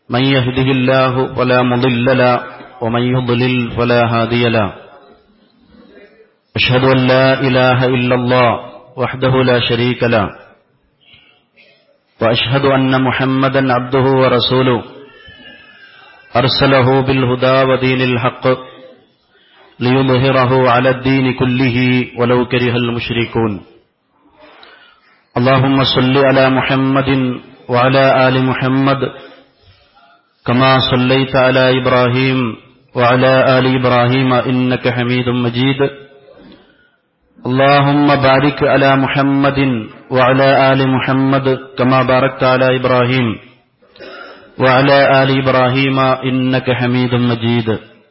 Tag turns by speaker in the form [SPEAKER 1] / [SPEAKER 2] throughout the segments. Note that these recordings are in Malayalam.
[SPEAKER 1] من يهده الله فلا مضل له ومن يضلل فلا هادي له أشهد أن لا إله إلا الله وحده لا شريك له وأشهد أن محمدا عبده ورسوله أرسله بالهدى ودين الحق ليظهره على الدين كله ولو كره المشركون اللهم صل على محمد وعلى آل محمد كما صليت على إبراهيم وعلى آل إبراهيم إنك حميد مجيد اللهم بارك على محمد وعلى آل محمد كما باركت على إبراهيم وعلى آل إبراهيم إنك حميد مجيد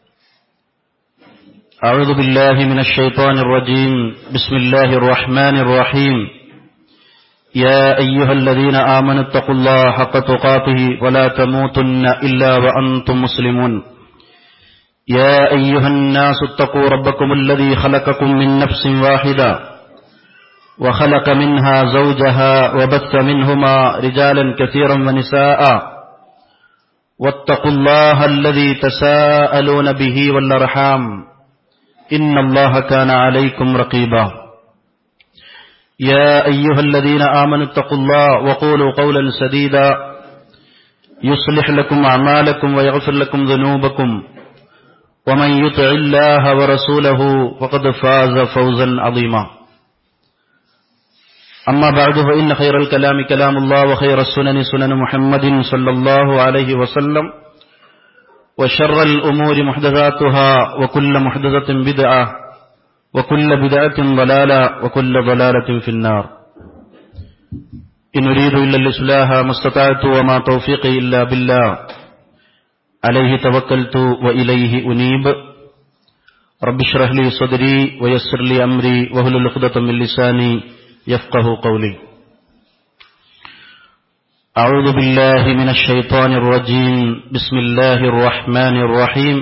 [SPEAKER 1] أعوذ بالله من الشيطان الرجيم بسم الله الرحمن الرحيم يا أيها الذين آمنوا اتقوا الله حق تقاته ولا تموتن إلا وأنتم مسلمون يا أيها الناس اتقوا ربكم الذي خلقكم من نفس واحدة وخلق منها زوجها وبث منهما رجالا كثيرا ونساء واتقوا الله الذي تساءلون به والأرحام إن الله كان عليكم رقيبا يا أيها الذين آمنوا اتقوا الله وقولوا قولا سديدا يصلح لكم أعمالكم ويغفر لكم ذنوبكم ومن يطع الله ورسوله فقد فاز فوزا عظيما أما بعد فإن خير الكلام كلام الله وخير السنن سنن محمد صلى الله عليه وسلم وشر الأمور محدثاتها وكل محدثة بدعة وكل بدعة ضلالة وكل ضلالة في النار إن أريد إلا الإصلاح ما استطعت وما توفيقي إلا بالله عليه توكلت وإليه أنيب رب اشرح لي صدري ويسر لي أمري وهل لقدة من لساني يفقه قولي أعوذ بالله من الشيطان الرجيم بسم الله الرحمن الرحيم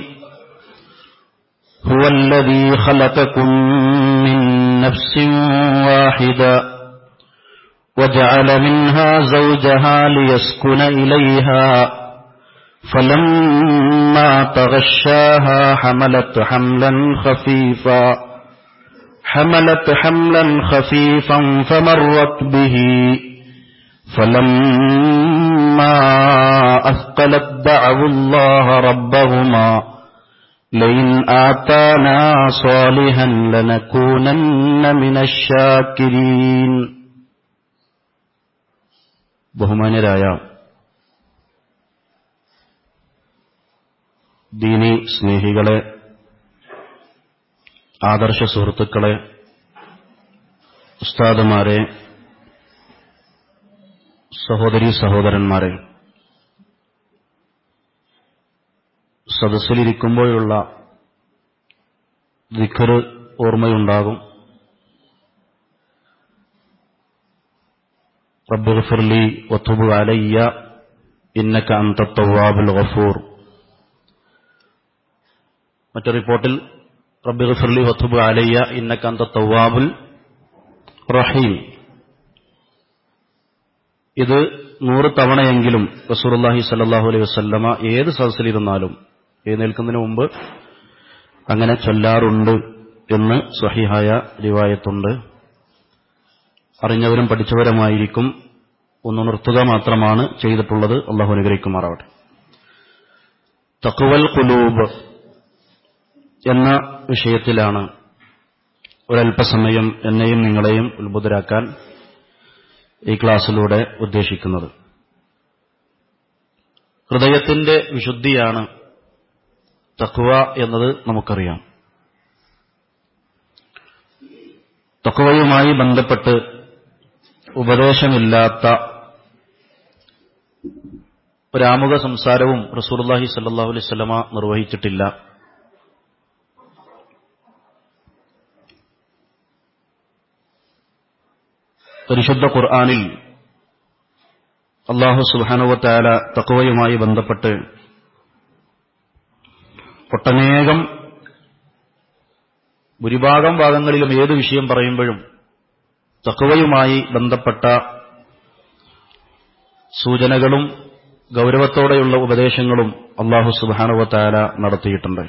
[SPEAKER 1] هو الذي خلقكم من نفس واحدة وجعل منها زوجها ليسكن إليها فلما تغشاها حملت حملا خفيفا حملت حملا خفيفا فمرت به فلما أثقلت دعوا الله ربهما لئن آتانا صالحا لنكونن من الشاكرين ബഹുമാന്യരായ ദീനി സ്നേഹികളെ ആദർശ സുഹൃത്തുക്കളെ ഉസ്താദുമാരെ സഹോദരി സഹോദരന്മാരെ സദസ്സിലിരിക്കുമ്പോഴുള്ള ദിഖറ് ഓർമ്മയുണ്ടാകും റബ്ബിഗ്ഫിർലി വത്തുബ് അലയ്യ ഇന്നക അന്ത തവ്വാബുൽ ഗഫൂർ മറ്റൊരു റിപ്പോർട്ടിൽ റബ്ബിഗ്ഫിർലി വത്തുബ് അലയ്യ ഇന്നക അന്ത തവ്വാബുൽ റഹീം ഇത് നൂറ് തവണയെങ്കിലും റസൂർല്ലാഹി സല്ലാഹു അലൈഹി വസ്ല്ലമ ഏത് സദസ്സിലിരുന്നാലും എഴുന്നേൽക്കുന്നതിന് മുമ്പ് അങ്ങനെ ചൊല്ലാറുണ്ട് എന്ന് സ്വഹിഹായ റിവായത്തുണ്ട് അറിഞ്ഞവരും പഠിച്ചവരുമായിരിക്കും ഒന്നുണർത്തുക മാത്രമാണ് ചെയ്തിട്ടുള്ളത് അള്ളാഹു അനുഗ്രഹിക്കുമാറാവട്ടെ തക്കുവൽ കുലൂബ് എന്ന വിഷയത്തിലാണ് ഒരല്പസമയം എന്നെയും നിങ്ങളെയും ഉത്ബുദ്ധരാക്കാൻ ഈ ക്ലാസ്സിലൂടെ ഉദ്ദേശിക്കുന്നത് ഹൃദയത്തിന്റെ വിശുദ്ധിയാണ് തക്വ എന്നത് നമുക്കറിയാം തക്വയുമായി ബന്ധപ്പെട്ട് ഉപദേശമില്ലാത്ത ഒരാമുഖ സംസാരവും റസൂർല്ലാഹി സല്ലാഹു അലൈഹി സ്വലമ നിർവഹിച്ചിട്ടില്ല പരിശുദ്ധ ഖുർആാനിൽ അള്ളാഹു സുബാനുവത്തായ തക്കവയുമായി ബന്ധപ്പെട്ട് ഒട്ടനേകം ഭൂരിഭാഗം ഭാഗങ്ങളിലും ഏത് വിഷയം പറയുമ്പോഴും തക്കവയുമായി ബന്ധപ്പെട്ട സൂചനകളും ഗൗരവത്തോടെയുള്ള ഉപദേശങ്ങളും അള്ളാഹു സുബാനുവത്താല നടത്തിയിട്ടുണ്ട്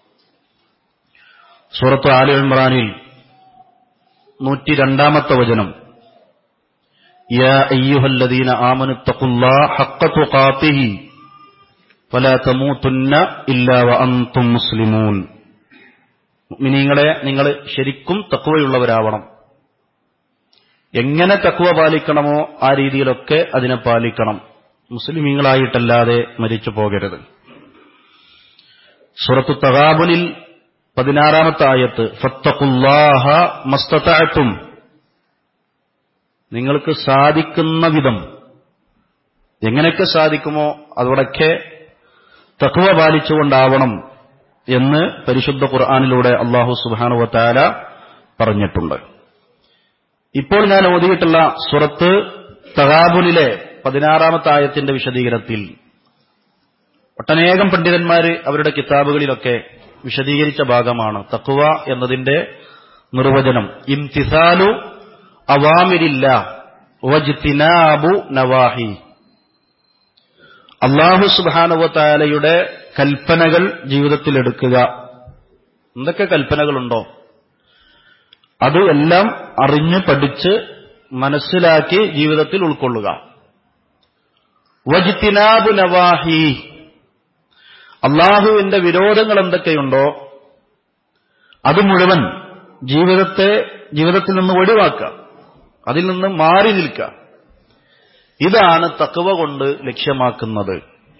[SPEAKER 1] സൂറത്ത് ആലി ഇമ്രാനിൽ നൂറ്റി രണ്ടാമത്തെ വചനം يا أيها الذين آمنوا اتقوا الله حق تقاته فلا تموتن إلا وأنتم مسلمون മുഅ്മിനീങ്ങളെ നിങ്ങൾ ശരിക്കും തക്കുവയുള്ളവരാവണം എങ്ങനെ തക്കുവ പാലിക്കണമോ ആ രീതിയിലൊക്കെ അതിനെ പാലിക്കണം മുസ്ലിമീങ്ങളായിട്ടല്ലാതെ മരിച്ചു പോകരുത് സുറത്തു തകാബുനിൽ പതിനാറാമത്തെ ആയത്ത് ഫത്തഖുല്ലാഹ മസ്തതാഴ്ത്തും നിങ്ങൾക്ക് സാധിക്കുന്ന വിധം എങ്ങനെയൊക്കെ സാധിക്കുമോ അതോടൊക്കെ തക്കുവ പാലിച്ചുകൊണ്ടാവണം എന്ന് പരിശുദ്ധ ഖുർആാനിലൂടെ അള്ളാഹു സുബാനുവത്താല പറഞ്ഞിട്ടുണ്ട് ഇപ്പോൾ ഞാൻ ഓതിയിട്ടുള്ള സുറത്ത് തകാബുലിലെ പതിനാറാമത്തെ ആയത്തിന്റെ വിശദീകരണത്തിൽ ഒട്ടനേകം പണ്ഡിതന്മാര് അവരുടെ കിതാബുകളിലൊക്കെ വിശദീകരിച്ച ഭാഗമാണ് തക്കുവ എന്നതിന്റെ നിർവചനം ഇംതിസാലു അവാമിരില്ല വജ്തിനാബു നവാഹി അള്ളാഹു സുബാനുവത്താലയുടെ കൽപ്പനകൾ ജീവിതത്തിൽ എടുക്കുക എന്തൊക്കെ കൽപ്പനകളുണ്ടോ അത് എല്ലാം അറിഞ്ഞ് പഠിച്ച് മനസ്സിലാക്കി ജീവിതത്തിൽ ഉൾക്കൊള്ളുക വജ്തിനാബു നവാഹി അള്ളാഹുവിന്റെ വിരോധങ്ങൾ എന്തൊക്കെയുണ്ടോ അത് മുഴുവൻ ജീവിതത്തെ ജീവിതത്തിൽ നിന്ന് ഒഴിവാക്കുക അതിൽ നിന്ന് മാറി നിൽക്കുക ഇതാണ് തക്കവ കൊണ്ട് ലക്ഷ്യമാക്കുന്നത്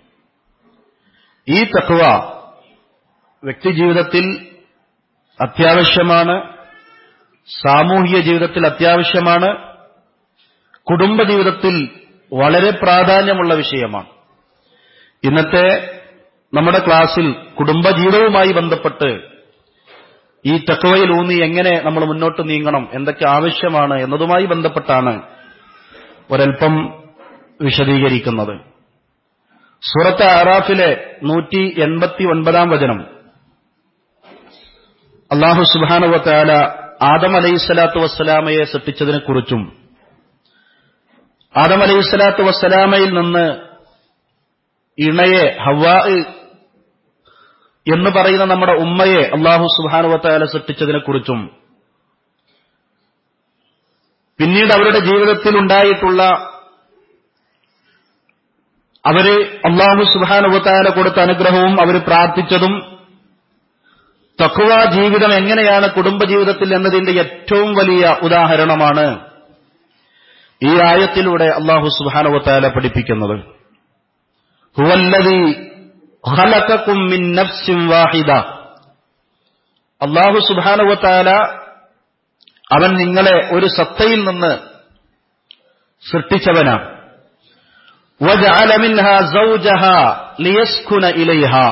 [SPEAKER 1] ഈ തക്കവ വ്യക്തിജീവിതത്തിൽ അത്യാവശ്യമാണ് സാമൂഹിക ജീവിതത്തിൽ അത്യാവശ്യമാണ് കുടുംബജീവിതത്തിൽ വളരെ പ്രാധാന്യമുള്ള വിഷയമാണ് ഇന്നത്തെ നമ്മുടെ ക്ലാസ്സിൽ കുടുംബജീവിതവുമായി ബന്ധപ്പെട്ട് ഈ തക്കവയിൽ ഊന്നി എങ്ങനെ നമ്മൾ മുന്നോട്ട് നീങ്ങണം എന്തൊക്കെ ആവശ്യമാണ് എന്നതുമായി ബന്ധപ്പെട്ടാണ് ഒരൽപ്പം വിശദീകരിക്കുന്നത് സൂറത്ത് അറാഫിലെ നൂറ്റി എൺപത്തി ഒൻപതാം വചനം അള്ളാഹു സുബാനുവത്താല ആദം അലൈഹിസ്സലാത്തു വസ്സലാമയെ സൃഷ്ടിച്ചതിനെക്കുറിച്ചും ആദം അലൈഹിസ്സലാത്തു വസ്സലാമയിൽ നിന്ന് ഇണയെ ഹവാ എന്ന് പറയുന്ന നമ്മുടെ ഉമ്മയെ അള്ളാഹു സുബാനുവത്താല സൃഷ്ടിച്ചതിനെക്കുറിച്ചും പിന്നീട് അവരുടെ ജീവിതത്തിൽ ഉണ്ടായിട്ടുള്ള അവര് അള്ളാഹു സുബാനുവത്താല കൊടുത്ത അനുഗ്രഹവും അവർ പ്രാർത്ഥിച്ചതും തക്കുവ ജീവിതം എങ്ങനെയാണ് കുടുംബജീവിതത്തിൽ എന്നതിന്റെ ഏറ്റവും വലിയ ഉദാഹരണമാണ് ഈ ആയത്തിലൂടെ അള്ളാഹു സുബാനുവത്താല പഠിപ്പിക്കുന്നത് ഹുവല്ലതി ഖലഖക്കും മിൻ നഫ്സിൻ വാഹിദ അള്ളാഹു സുബാനുവത്താല അവൻ നിങ്ങളെ ഒരു സത്തയിൽ നിന്ന് സൃഷ്ടിച്ചവനാണ് وجعل منها زوجها ليسكن إليها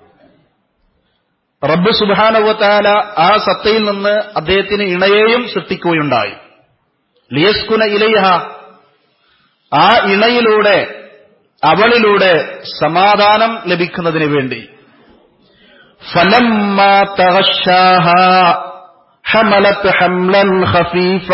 [SPEAKER 1] റബ്ബ് സുബാനവത്താല ആ സത്തയിൽ നിന്ന് അദ്ദേഹത്തിന് ഇണയെയും സൃഷ്ടിക്കുകയുണ്ടായി ലിയസ്കുന ഇലൈഹ ആ ഇണയിലൂടെ അവളിലൂടെ സമാധാനം ലഭിക്കുന്നതിന് വേണ്ടി ഫലമ്മ തഗശാഹ ഹമലത്ത് ഹംലൻ ഖഫീഫ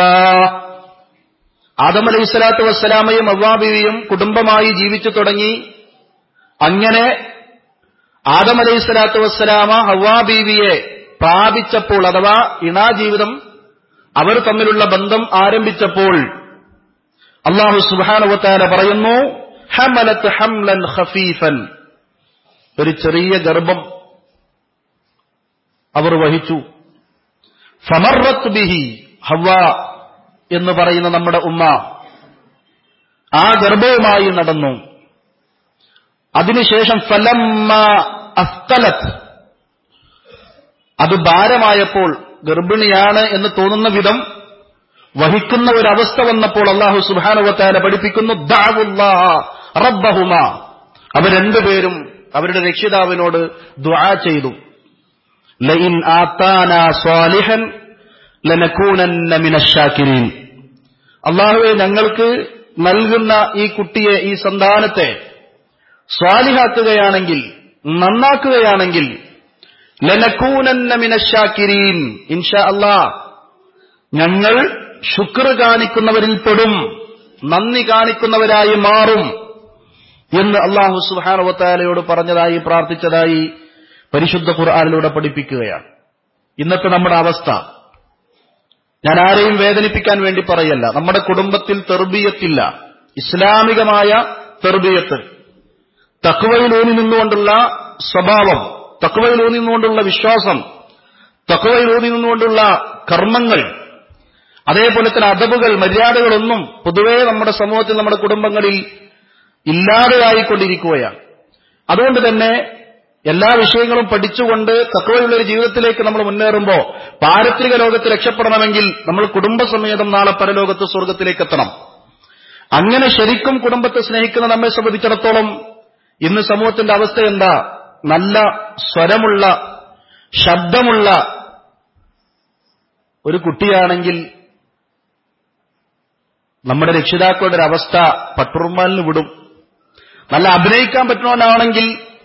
[SPEAKER 1] ആദം അലൈഹി സ്വലാത്തു വസ്സലാമയും അവ്വാബിയും കുടുംബമായി ജീവിച്ചു തുടങ്ങി അങ്ങനെ ആദം അലൈഹി സ്വലാത്തു വസ്സലാമ ഹവാബീവിയെ പ്രാപിച്ചപ്പോൾ അഥവാ ഇണാജീവിതം അവർ തമ്മിലുള്ള ബന്ധം ആരംഭിച്ചപ്പോൾ അള്ളാഹു സുബാനുവത്താല പറയുന്നു ഹമലത്ത് ഹംലൻ ഖഫീഫൻ ഒരു ചെറിയ ഗർഭം അവർ വഹിച്ചു ഫമറത്ത് ബിഹി ഹവ എന്ന് പറയുന്ന നമ്മുടെ ഉമ്മ ആ ഗർഭവുമായി നടന്നു അതിനുശേഷം ഫലമ്മ അസ്തലത്ത് അത് ഭാരമായപ്പോൾ ഗർഭിണിയാണ് എന്ന് തോന്നുന്ന വിധം വഹിക്കുന്ന ഒരു അവസ്ഥ വന്നപ്പോൾ അള്ളാഹു സുബാനുവത്താല പഠിപ്പിക്കുന്നു റബ്ബഹുമ അവർ രണ്ടുപേരും അവരുടെ രക്ഷിതാവിനോട് ദ്വാ ചെയ്തു ലൈൻ ആത്താന സ്വാലിഹൻ ലനക്കൂനന്ന മിനശാക്കിരീൻ അള്ളാഹുവെ ഞങ്ങൾക്ക് നൽകുന്ന ഈ കുട്ടിയെ ഈ സന്താനത്തെ സ്വാലിഹാക്കുകയാണെങ്കിൽ നന്നാക്കുകയാണെങ്കിൽ ലനക്കൂനന്ന മിനശാക്കിരീൻ ഇൻഷാ അല്ലാ ഞങ്ങൾ ശുക്ർ കാണിക്കുന്നവരിൽ പെടും നന്ദി കാണിക്കുന്നവരായി മാറും എന്ന് അള്ളാഹു സുഹാനവത്താലയോട് പറഞ്ഞതായി പ്രാർത്ഥിച്ചതായി പരിശുദ്ധ ഖുർആാനിലൂടെ പഠിപ്പിക്കുകയാണ് ഇന്നത്തെ നമ്മുടെ അവസ്ഥ ഞാൻ ആരെയും വേദനിപ്പിക്കാൻ വേണ്ടി പറയല്ല നമ്മുടെ കുടുംബത്തിൽ തെർബീയത്തില്ല ഇസ്ലാമികമായ തെർബീയത്ത് തക്വയിലൂന്നി നിന്നുകൊണ്ടുള്ള സ്വഭാവം തക്വയിലൂന്നി നിന്നുകൊണ്ടുള്ള വിശ്വാസം തക്വയിലൂന്നി നിന്നുകൊണ്ടുള്ള കർമ്മങ്ങൾ അതേപോലെ തന്നെ അതബുകൾ മര്യാദകളൊന്നും പൊതുവേ നമ്മുടെ സമൂഹത്തിൽ നമ്മുടെ കുടുംബങ്ങളിൽ ഇല്ലാതെയായിക്കൊണ്ടിരിക്കുകയാണ് അതുകൊണ്ട് തന്നെ എല്ലാ വിഷയങ്ങളും പഠിച്ചുകൊണ്ട് തക്കവയുള്ള ഒരു ജീവിതത്തിലേക്ക് നമ്മൾ മുന്നേറുമ്പോൾ പാരത്രിക ലോകത്ത് രക്ഷപ്പെടണമെങ്കിൽ നമ്മൾ കുടുംബസമേതം നാളെ പരലോകത്ത് സ്വർഗത്തിലേക്ക് എത്തണം അങ്ങനെ ശരിക്കും കുടുംബത്തെ സ്നേഹിക്കുന്ന നമ്മെ സംബന്ധിച്ചിടത്തോളം ഇന്ന് സമൂഹത്തിന്റെ അവസ്ഥ എന്താ നല്ല സ്വരമുള്ള ശബ്ദമുള്ള ഒരു കുട്ടിയാണെങ്കിൽ നമ്മുടെ രക്ഷിതാക്കളുടെ ഒരു അവസ്ഥ പട്ടുറുമാലിന് വിടും നല്ല അഭിനയിക്കാൻ പറ്റുന്നവനാണെങ്കിൽ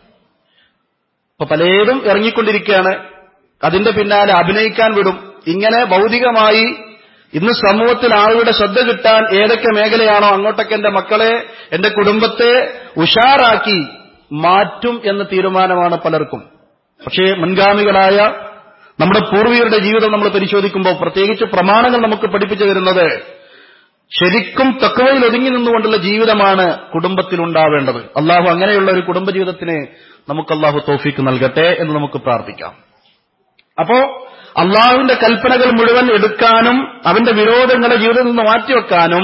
[SPEAKER 1] ഇപ്പൊ പലരും ഇറങ്ങിക്കൊണ്ടിരിക്കുകയാണ് അതിന്റെ പിന്നാലെ അഭിനയിക്കാൻ വിടും ഇങ്ങനെ ഭൗതികമായി ഇന്ന് സമൂഹത്തിൽ ആളുകളുടെ ശ്രദ്ധ കിട്ടാൻ ഏതൊക്കെ മേഖലയാണോ അങ്ങോട്ടൊക്കെ എന്റെ മക്കളെ എന്റെ കുടുംബത്തെ ഉഷാറാക്കി മാറ്റും എന്ന തീരുമാനമാണ് പലർക്കും പക്ഷേ മുൻഗാമികളായ നമ്മുടെ പൂർവികരുടെ ജീവിതം നമ്മൾ പരിശോധിക്കുമ്പോൾ പ്രത്യേകിച്ച് പ്രമാണങ്ങൾ നമുക്ക് പഠിപ്പിച്ചു തരുന്നത് ശരിക്കും തക്കവയിൽ ഒതുങ്ങി നിന്നുകൊണ്ടുള്ള ജീവിതമാണ് കുടുംബത്തിൽ ഉണ്ടാവേണ്ടത് അള്ളാഹു അങ്ങനെയുള്ള ഒരു കുടുംബജീവിതത്തിന് നമുക്ക് അള്ളാഹു തോഫിക്ക് നൽകട്ടെ എന്ന് നമുക്ക് പ്രാർത്ഥിക്കാം അപ്പോ അള്ളാഹുവിന്റെ കൽപ്പനകൾ മുഴുവൻ എടുക്കാനും അവന്റെ വിരോധങ്ങളെ ജീവിതത്തിൽ നിന്ന് മാറ്റിവെക്കാനും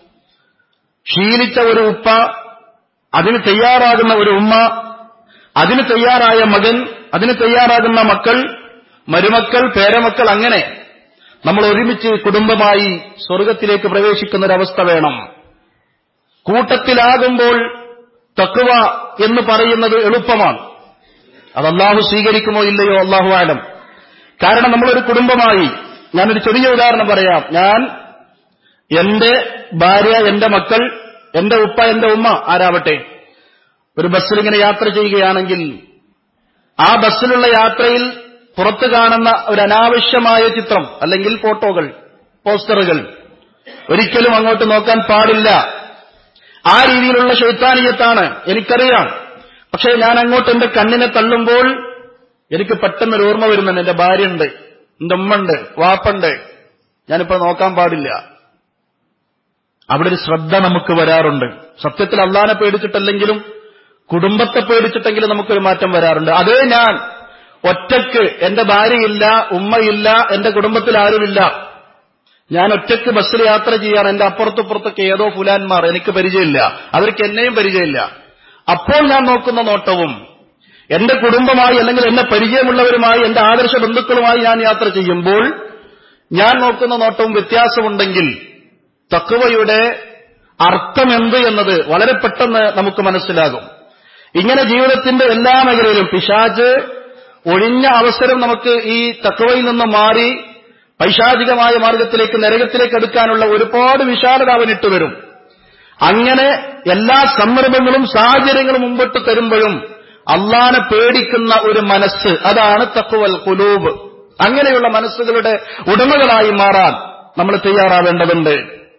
[SPEAKER 1] ശീലിച്ച ഒരു ഉപ്പ അതിന് തയ്യാറാകുന്ന ഒരു ഉമ്മ അതിന് തയ്യാറായ മകൻ അതിന് തയ്യാറാകുന്ന മക്കൾ മരുമക്കൾ പേരമക്കൾ അങ്ങനെ നമ്മൾ ഒരുമിച്ച് കുടുംബമായി സ്വർഗത്തിലേക്ക് പ്രവേശിക്കുന്ന ഒരവസ്ഥ വേണം കൂട്ടത്തിലാകുമ്പോൾ തക്കുവ എന്ന് പറയുന്നത് എളുപ്പമാണ് അത് അള്ളാഹു സ്വീകരിക്കുമോ ഇല്ലയോ അള്ളാഹു ആലം കാരണം നമ്മളൊരു കുടുംബമായി ഞാനൊരു ചെറിയ ഉദാഹരണം പറയാം ഞാൻ എന്റെ ഭാര്യ എന്റെ മക്കൾ എന്റെ ഉപ്പ എന്റെ ഉമ്മ ആരാവട്ടെ ഒരു ബസ്സിൽ ഇങ്ങനെ യാത്ര ചെയ്യുകയാണെങ്കിൽ ആ ബസ്സിലുള്ള യാത്രയിൽ പുറത്തു കാണുന്ന ഒരു അനാവശ്യമായ ചിത്രം അല്ലെങ്കിൽ ഫോട്ടോകൾ പോസ്റ്ററുകൾ ഒരിക്കലും അങ്ങോട്ട് നോക്കാൻ പാടില്ല ആ രീതിയിലുള്ള ശൈത്താനീയത്താണ് എനിക്കറിയാം പക്ഷേ ഞാൻ അങ്ങോട്ട് എന്റെ കണ്ണിനെ തള്ളുമ്പോൾ എനിക്ക് പെട്ടെന്ന് ഒരു ഓർമ്മ വരുന്നുണ്ട് എന്റെ ഭാര്യയുണ്ട് എന്റെ ഉമ്മണ്ട് വാപ്പുണ്ട് ഞാനിപ്പോ നോക്കാൻ പാടില്ല അവിടെ ഒരു ശ്രദ്ധ നമുക്ക് വരാറുണ്ട് സത്യത്തിൽ അള്ളാനെ പേടിച്ചിട്ടല്ലെങ്കിലും കുടുംബത്തെ പേടിച്ചിട്ടെങ്കിലും നമുക്കൊരു മാറ്റം വരാറുണ്ട് അതേ ഞാൻ ഒറ്റയ്ക്ക് എന്റെ ഭാര്യയില്ല ഉമ്മയില്ല എന്റെ കുടുംബത്തിൽ ആരുമില്ല ഞാൻ ഒറ്റയ്ക്ക് ബസ്സിൽ യാത്ര ചെയ്യാൻ എന്റെ അപ്പുറത്തുപ്പുറത്തൊക്കെ ഏതോ ഫുലാന്മാർ എനിക്ക് പരിചയമില്ല അവർക്ക് എന്നെയും പരിചയമില്ല അപ്പോൾ ഞാൻ നോക്കുന്ന നോട്ടവും എന്റെ കുടുംബമായി അല്ലെങ്കിൽ എന്നെ പരിചയമുള്ളവരുമായി എന്റെ ആദർശ ബന്ധുക്കളുമായി ഞാൻ യാത്ര ചെയ്യുമ്പോൾ ഞാൻ നോക്കുന്ന നോട്ടവും വ്യത്യാസമുണ്ടെങ്കിൽ തക്കുവയുടെ അർത്ഥം എന്ത് എന്നത് വളരെ പെട്ടെന്ന് നമുക്ക് മനസ്സിലാകും ഇങ്ങനെ ജീവിതത്തിന്റെ എല്ലാ മേഖലയിലും പിശാജ് ഒഴിഞ്ഞ അവസരം നമുക്ക് ഈ തക്കവയിൽ നിന്ന് മാറി പൈശാചികമായ മാർഗത്തിലേക്ക് നരകത്തിലേക്ക് എടുക്കാനുള്ള ഒരുപാട് വിശാലത അവൻ ഇട്ടുവരും അങ്ങനെ എല്ലാ സന്ദർഭങ്ങളും സാഹചര്യങ്ങളും മുമ്പിട്ട് തരുമ്പോഴും അള്ളാനെ പേടിക്കുന്ന ഒരു മനസ്സ് അതാണ് തക്കുവൽ കുലൂബ് അങ്ങനെയുള്ള മനസ്സുകളുടെ ഉടമകളായി മാറാൻ നമ്മൾ തയ്യാറാവേണ്ടതുണ്ട്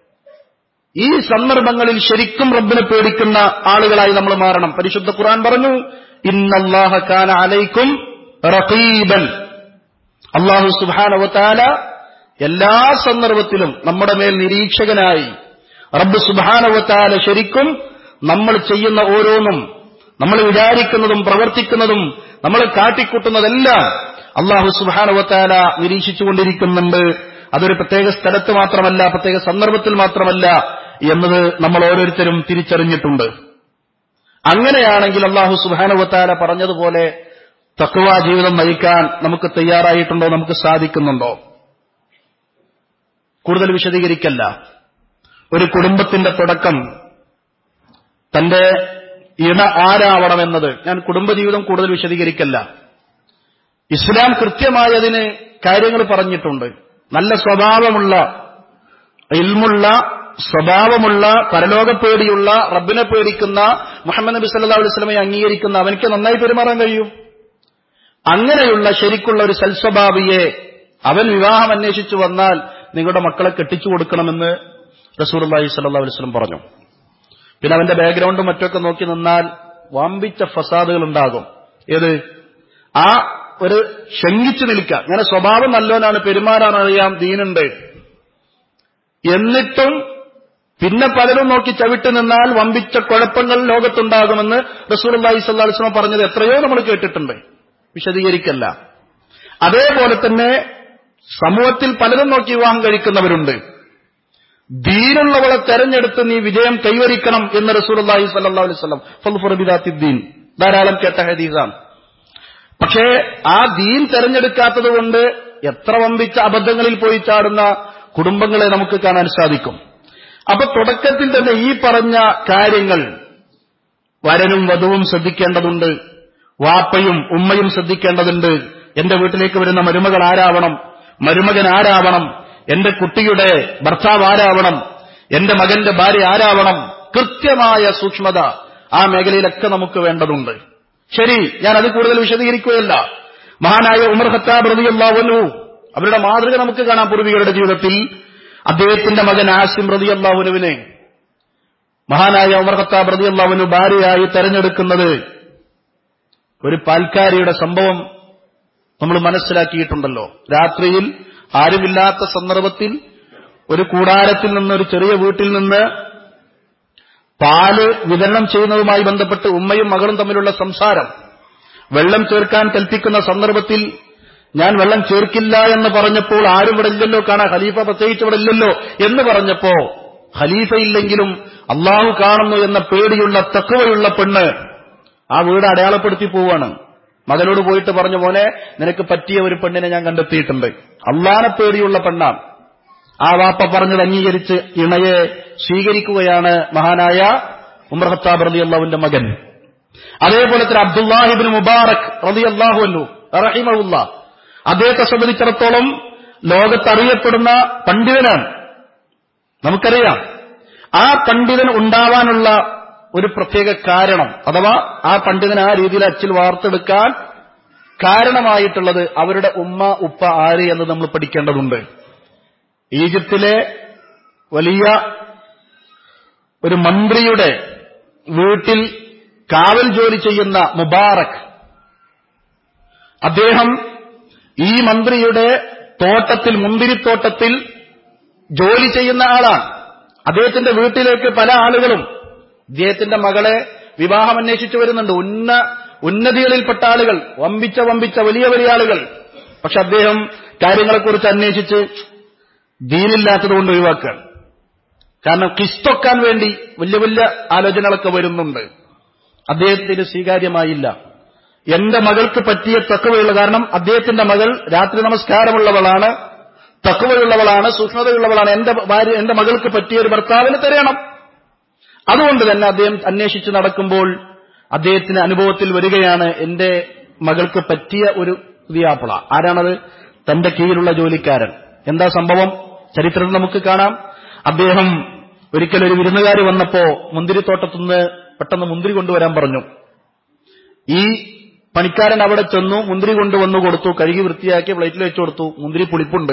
[SPEAKER 1] ഈ സന്ദർഭങ്ങളിൽ ശരിക്കും റബ്ബിനെ പേടിക്കുന്ന ആളുകളായി നമ്മൾ മാറണം പരിശുദ്ധ ഖുർആൻ പറഞ്ഞു ഇന്നല്ലാഹ കാന അലൈക്കും റഖീബൻ അള്ളാഹു സുബാനവത്താല എല്ലാ സന്ദർഭത്തിലും നമ്മുടെ മേൽ നിരീക്ഷകനായി റബ്ബ് സുബാനവത്താല ശരിക്കും നമ്മൾ ചെയ്യുന്ന ഓരോന്നും നമ്മൾ വിചാരിക്കുന്നതും പ്രവർത്തിക്കുന്നതും നമ്മൾ കാട്ടിക്കൂട്ടുന്നതെല്ലാം അള്ളാഹു സുബാനവത്താല നിരീക്ഷിച്ചുകൊണ്ടിരിക്കുന്നുണ്ട് അതൊരു പ്രത്യേക സ്ഥലത്ത് മാത്രമല്ല പ്രത്യേക സന്ദർഭത്തിൽ മാത്രമല്ല എന്നത് നമ്മൾ ഓരോരുത്തരും തിരിച്ചറിഞ്ഞിട്ടുണ്ട് അങ്ങനെയാണെങ്കിൽ അള്ളാഹു സുബാനുവത്താല പറഞ്ഞതുപോലെ തക്വ ജീവിതം നയിക്കാൻ നമുക്ക് തയ്യാറായിട്ടുണ്ടോ നമുക്ക് സാധിക്കുന്നുണ്ടോ കൂടുതൽ വിശദീകരിക്കല്ല ഒരു കുടുംബത്തിന്റെ തുടക്കം തന്റെ ഇണ ആരാവണമെന്നത് ഞാൻ കുടുംബജീവിതം കൂടുതൽ വിശദീകരിക്കല്ല ഇസ്ലാം കൃത്യമായി അതിന് കാര്യങ്ങൾ പറഞ്ഞിട്ടുണ്ട് നല്ല സ്വഭാവമുള്ള ഇൽമുള്ള സ്വഭാവമുള്ള പരലോകപ്പേടിയുള്ള റബ്ബിനെ പേടിക്കുന്ന മുഹമ്മദ് നബി സല്ലാ അലൈഹി സ്വലമെ അംഗീകരിക്കുന്ന അവനക്ക് നന്നായി പെരുമാറാൻ കഴിയും അങ്ങനെയുള്ള ശരിക്കുള്ള ഒരു സൽസ്വഭാവിയെ അവൻ വിവാഹം അന്വേഷിച്ചു വന്നാൽ നിങ്ങളുടെ മക്കളെ കെട്ടിച്ചു കൊടുക്കണമെന്ന് റസൂർ അള്ളാഹി സല്ലാ അലൈഹി സ്വലം പറഞ്ഞു പിന്നെ അവന്റെ ബാക്ക്ഗ്രൗണ്ടും മറ്റൊക്കെ നോക്കി നിന്നാൽ വമ്പിച്ച ഫസാദുകൾ ഉണ്ടാകും ഏത് ആ ഒരു ശങ്കിച്ചു നിൽക്കുക അങ്ങനെ സ്വഭാവം നല്ലോനാണ് പെരുമാറാൻ അറിയാം ദീനുണ്ട് എന്നിട്ടും പിന്നെ പലരും നോക്കി ചവിട്ടി നിന്നാൽ വമ്പിച്ച കുഴപ്പങ്ങൾ ലോകത്തുണ്ടാകുമെന്ന് റസൂൽ അള്ളാഹി സ്വല്ലാസ്ലമ പറഞ്ഞത് എത്രയോ നമ്മൾ കേട്ടിട്ടുണ്ട് വിശദീകരിക്കല്ല അതേപോലെ തന്നെ സമൂഹത്തിൽ പലരും നോക്കി വിവാഹം കഴിക്കുന്നവരുണ്ട് ദീനുള്ളവളെ തെരഞ്ഞെടുത്ത് നീ വിജയം കൈവരിക്കണം എന്ന് റസൂൽ അള്ളാഹി സല്ലാ അലൈഹി സ്വലം ഫൽഫുറബിദാത്തിദ്ദീൻ ധാരാളം കേട്ട ഹദീസാണ് പക്ഷേ ആ ദീൻ തെരഞ്ഞെടുക്കാത്തത് കൊണ്ട് എത്ര വമ്പിച്ച അബദ്ധങ്ങളിൽ പോയി ചാടുന്ന കുടുംബങ്ങളെ നമുക്ക് കാണാൻ സാധിക്കും അപ്പൊ തുടക്കത്തിൽ തന്നെ ഈ പറഞ്ഞ കാര്യങ്ങൾ വരനും വധുവും ശ്രദ്ധിക്കേണ്ടതുണ്ട് വാപ്പയും ഉമ്മയും ശ്രദ്ധിക്കേണ്ടതുണ്ട് എന്റെ വീട്ടിലേക്ക് വരുന്ന മരുമകൾ ആരാവണം മരുമകൻ ആരാവണം എന്റെ കുട്ടിയുടെ ഭർത്താവ് ആരാവണം എന്റെ മകന്റെ ഭാര്യ ആരാവണം കൃത്യമായ സൂക്ഷ്മത ആ മേഖലയിലൊക്കെ നമുക്ക് വേണ്ടതുണ്ട് ശരി ഞാൻ അത് കൂടുതൽ വിശദീകരിക്കുകയല്ല മഹാനായ ഉമർ ഖത്താബ് റതിയല്ലാവനു അവരുടെ മാതൃക നമുക്ക് കാണാം പൂർവികരുടെ ജീവിതത്തിൽ അദ്ദേഹത്തിന്റെ മകൻ ആസിം റതി അള്ളാഹുനുവിനെ മഹാനായ ഉമർ ഖത്താബ് റതി അള്ളാഹുനു ഭാര്യയായി തെരഞ്ഞെടുക്കുന്നത് ഒരു പാൽക്കാരിയുടെ സംഭവം നമ്മൾ മനസ്സിലാക്കിയിട്ടുണ്ടല്ലോ രാത്രിയിൽ ആരുമില്ലാത്ത സന്ദർഭത്തിൽ ഒരു കൂടാരത്തിൽ നിന്ന് ഒരു ചെറിയ വീട്ടിൽ നിന്ന് പാല് വിതരണം ചെയ്യുന്നതുമായി ബന്ധപ്പെട്ട് ഉമ്മയും മകളും തമ്മിലുള്ള സംസാരം വെള്ളം ചേർക്കാൻ കൽപ്പിക്കുന്ന സന്ദർഭത്തിൽ ഞാൻ വെള്ളം ചേർക്കില്ല എന്ന് പറഞ്ഞപ്പോൾ ആരും ഇവിടെ ഇല്ലല്ലോ കാണാൻ ഖലീഫ പ്രത്യേകിച്ച് ഇവിടെ ഇല്ലല്ലോ എന്ന് പറഞ്ഞപ്പോ ഖലീഫ ഇല്ലെങ്കിലും അള്ളാഹു കാണുന്നു എന്ന പേടിയുള്ള തക്കവയുള്ള പെണ്ണ് ആ വീട് അടയാളപ്പെടുത്തി പോവാണ് മകനോട് പോയിട്ട് പറഞ്ഞു മോനെ നിനക്ക് പറ്റിയ ഒരു പെണ്ണിനെ ഞാൻ കണ്ടെത്തിയിട്ടുണ്ട് അള്ളാനെ പേടിയുള്ള പെണ്ണാണ് ആ വാപ്പ പറഞ്ഞത് അംഗീകരിച്ച് ഇണയെ സ്വീകരിക്കുകയാണ് മഹാനായ ഉമർ ഖത്താബ് റലി അള്ളാഹുവിന്റെ മകൻ അതേപോലെ തന്നെ അബ്ദുല്ലാഹിബിൻ മുബാറക് റലി അള്ളാഹുല്ലു റഹിമുല്ല അദ്ദേഹത്തെ സംബന്ധിച്ചിടത്തോളം ലോകത്തറിയപ്പെടുന്ന പണ്ഡിതനാണ് നമുക്കറിയാം ആ പണ്ഡിതൻ ഉണ്ടാവാനുള്ള ഒരു പ്രത്യേക കാരണം അഥവാ ആ പണ്ഡിതൻ ആ രീതിയിൽ അച്ചിൽ വാർത്തെടുക്കാൻ കാരണമായിട്ടുള്ളത് അവരുടെ ഉമ്മ ഉപ്പ ആര് എന്ന് നമ്മൾ പഠിക്കേണ്ടതുണ്ട് ഈജിപ്തിലെ വലിയ ഒരു മന്ത്രിയുടെ വീട്ടിൽ കാവൽ ജോലി ചെയ്യുന്ന മുബാറക് അദ്ദേഹം ഈ മന്ത്രിയുടെ തോട്ടത്തിൽ മുന്തിരിത്തോട്ടത്തിൽ ജോലി ചെയ്യുന്ന ആളാണ് അദ്ദേഹത്തിന്റെ വീട്ടിലേക്ക് പല ആളുകളും ഇദ്ദേഹത്തിന്റെ മകളെ വിവാഹം അന്വേഷിച്ചു വരുന്നുണ്ട് ഉന്ന ഉന്നതികളിൽപ്പെട്ട ആളുകൾ വമ്പിച്ച വമ്പിച്ച വലിയ വലിയ ആളുകൾ പക്ഷെ അദ്ദേഹം കാര്യങ്ങളെക്കുറിച്ച് അന്വേഷിച്ച് ദീനില്ലാത്തതുകൊണ്ട് ഒഴിവാക്കുകയാണ് കാരണം കിസ്തൊക്കാൻ വേണ്ടി വലിയ വലിയ ആലോചനകളൊക്കെ വരുന്നുണ്ട് അദ്ദേഹത്തിന് സ്വീകാര്യമായില്ല എന്റെ മകൾക്ക് പറ്റിയ തക്കവയുള്ള കാരണം അദ്ദേഹത്തിന്റെ മകൾ രാത്രി നമസ്കാരമുള്ളവളാണ് തക്കവയുള്ളവളാണ് സൂക്ഷ്മതയുള്ളവളാണ് എന്റെ ഭാര്യ എന്റെ മകൾക്ക് പറ്റിയ ഒരു ഭർത്താവിന് തരണം അതുകൊണ്ട് തന്നെ അദ്ദേഹം അന്വേഷിച്ച് നടക്കുമ്പോൾ അദ്ദേഹത്തിന് അനുഭവത്തിൽ വരികയാണ് എന്റെ മകൾക്ക് പറ്റിയ ഒരു പുതിയാപ്പിള ആരാണത് തന്റെ കീഴിലുള്ള ജോലിക്കാരൻ എന്താ സംഭവം ചരിത്രത്തിൽ നമുക്ക് കാണാം അദ്ദേഹം ഒരിക്കൽ ഒരു വിരുന്നുകാർ വന്നപ്പോ മുന്തിരിത്തോട്ടത്തുനിന്ന് പെട്ടെന്ന് മുന്തിരി കൊണ്ടുവരാൻ പറഞ്ഞു ഈ പണിക്കാരൻ അവിടെ ചെന്നു മുന്തിരി കൊണ്ടുവന്നു കൊടുത്തു കഴുകി വൃത്തിയാക്കി പ്ലേറ്റിൽ വെച്ചു കൊടുത്തു മുന്തിരി പുളിപ്പുണ്ട്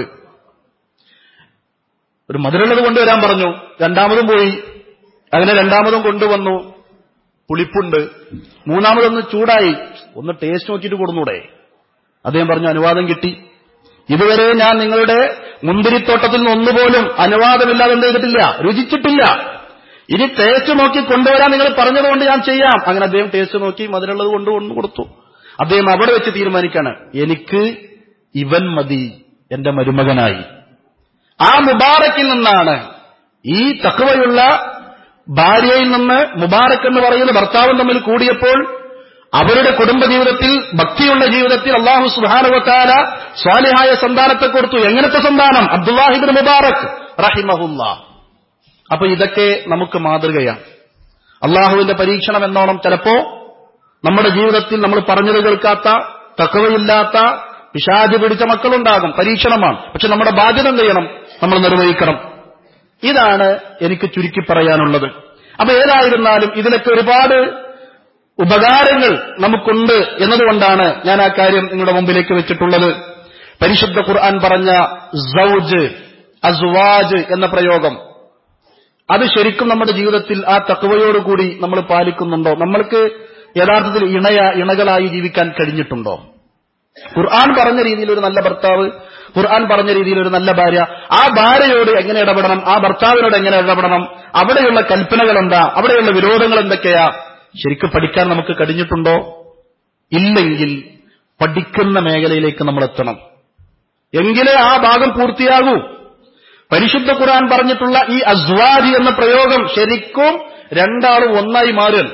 [SPEAKER 1] ഒരു മധുരമുള്ളത് കൊണ്ടുവരാൻ പറഞ്ഞു രണ്ടാമതും പോയി അങ്ങനെ രണ്ടാമതും കൊണ്ടുവന്നു പുളിപ്പുണ്ട് മൂന്നാമതൊന്ന് ചൂടായി ഒന്ന് ടേസ്റ്റ് നോക്കിയിട്ട് കൊടുന്നൂടെ അദ്ദേഹം പറഞ്ഞു അനുവാദം കിട്ടി ഇതുവരെ ഞാൻ നിങ്ങളുടെ മുന്തിരിത്തോട്ടത്തിൽ നിന്ന് ഒന്നുപോലും അനുവാദമില്ലാതെ എന്ത് ചെയ്തിട്ടില്ല രുചിച്ചിട്ടില്ല ഇനി ടേസ്റ്റ് നോക്കി കൊണ്ടുവരാൻ നിങ്ങൾ പറഞ്ഞതുകൊണ്ട് ഞാൻ ചെയ്യാം അങ്ങനെ അദ്ദേഹം ടേസ്റ്റ് നോക്കി മധുരമുള്ളത് കൊണ്ടുവന്നു കൊടുത്തു അദ്ദേഹം അവിടെ വെച്ച് തീരുമാനിക്കാണ് എനിക്ക് ഇവൻ മതി എന്റെ മരുമകനായി ആ മുബാറക്കിൽ നിന്നാണ് ഈ തക്കവയുള്ള ഭാര്യയിൽ നിന്ന് മുബാറക്ക് എന്ന് പറയുന്ന ഭർത്താവും തമ്മിൽ കൂടിയപ്പോൾ അവരുടെ കുടുംബജീവിതത്തിൽ ഭക്തിയുള്ള ജീവിതത്തിൽ അള്ളാഹു സുഹാനുവത്താല സ്വാലിഹായ സന്താനത്തെ കൊടുത്തു എങ്ങനത്തെ സന്താനം അബ്ദുല്ലാഹിബിൻ മുബാറക് റഹിമഹുല്ല അപ്പൊ ഇതൊക്കെ നമുക്ക് മാതൃകയാണ് അള്ളാഹുവിന്റെ പരീക്ഷണം എന്നോണം ചിലപ്പോ നമ്മുടെ ജീവിതത്തിൽ നമ്മൾ പറഞ്ഞത് കേൾക്കാത്ത തക്കവയില്ലാത്ത പിശാച് പിടിച്ച മക്കളുണ്ടാകും പരീക്ഷണമാണ് പക്ഷെ നമ്മുടെ ബാധ്യത എന്ത് ചെയ്യണം നമ്മൾ നിർവഹിക്കണം ഇതാണ് എനിക്ക് ചുരുക്കി പറയാനുള്ളത് അപ്പൊ ഏതായിരുന്നാലും ഇതിലൊക്കെ ഒരുപാട് ഉപകാരങ്ങൾ നമുക്കുണ്ട് എന്നതുകൊണ്ടാണ് ഞാൻ ആ കാര്യം നിങ്ങളുടെ മുമ്പിലേക്ക് വെച്ചിട്ടുള്ളത് പരിശുദ്ധ ഖുർആൻ പറഞ്ഞ സൗജ് അസ്വാജ് എന്ന പ്രയോഗം അത് ശരിക്കും നമ്മുടെ ജീവിതത്തിൽ ആ തക്കവയോടുകൂടി നമ്മൾ പാലിക്കുന്നുണ്ടോ നമ്മൾക്ക് യഥാർത്ഥത്തിൽ ഇണയ ഇണകളായി ജീവിക്കാൻ കഴിഞ്ഞിട്ടുണ്ടോ ഖുർആൻ പറഞ്ഞ രീതിയിൽ ഒരു നല്ല ഭർത്താവ് ഖുർആൻ പറഞ്ഞ രീതിയിൽ ഒരു നല്ല ഭാര്യ ആ ഭാര്യയോട് എങ്ങനെ ഇടപെടണം ആ ഭർത്താവിനോട് എങ്ങനെ ഇടപെടണം അവിടെയുള്ള കൽപ്പനകൾ എന്താ അവിടെയുള്ള വിരോധങ്ങൾ എന്തൊക്കെയാ ശരിക്കും പഠിക്കാൻ നമുക്ക് കഴിഞ്ഞിട്ടുണ്ടോ ഇല്ലെങ്കിൽ പഠിക്കുന്ന മേഖലയിലേക്ക് നമ്മൾ എത്തണം എങ്കിലേ ആ ഭാഗം പൂർത്തിയാകൂ പരിശുദ്ധ ഖുർആൻ പറഞ്ഞിട്ടുള്ള ഈ അസ്വാദി എന്ന പ്രയോഗം ശരിക്കും രണ്ടാളും ഒന്നായി മാറുക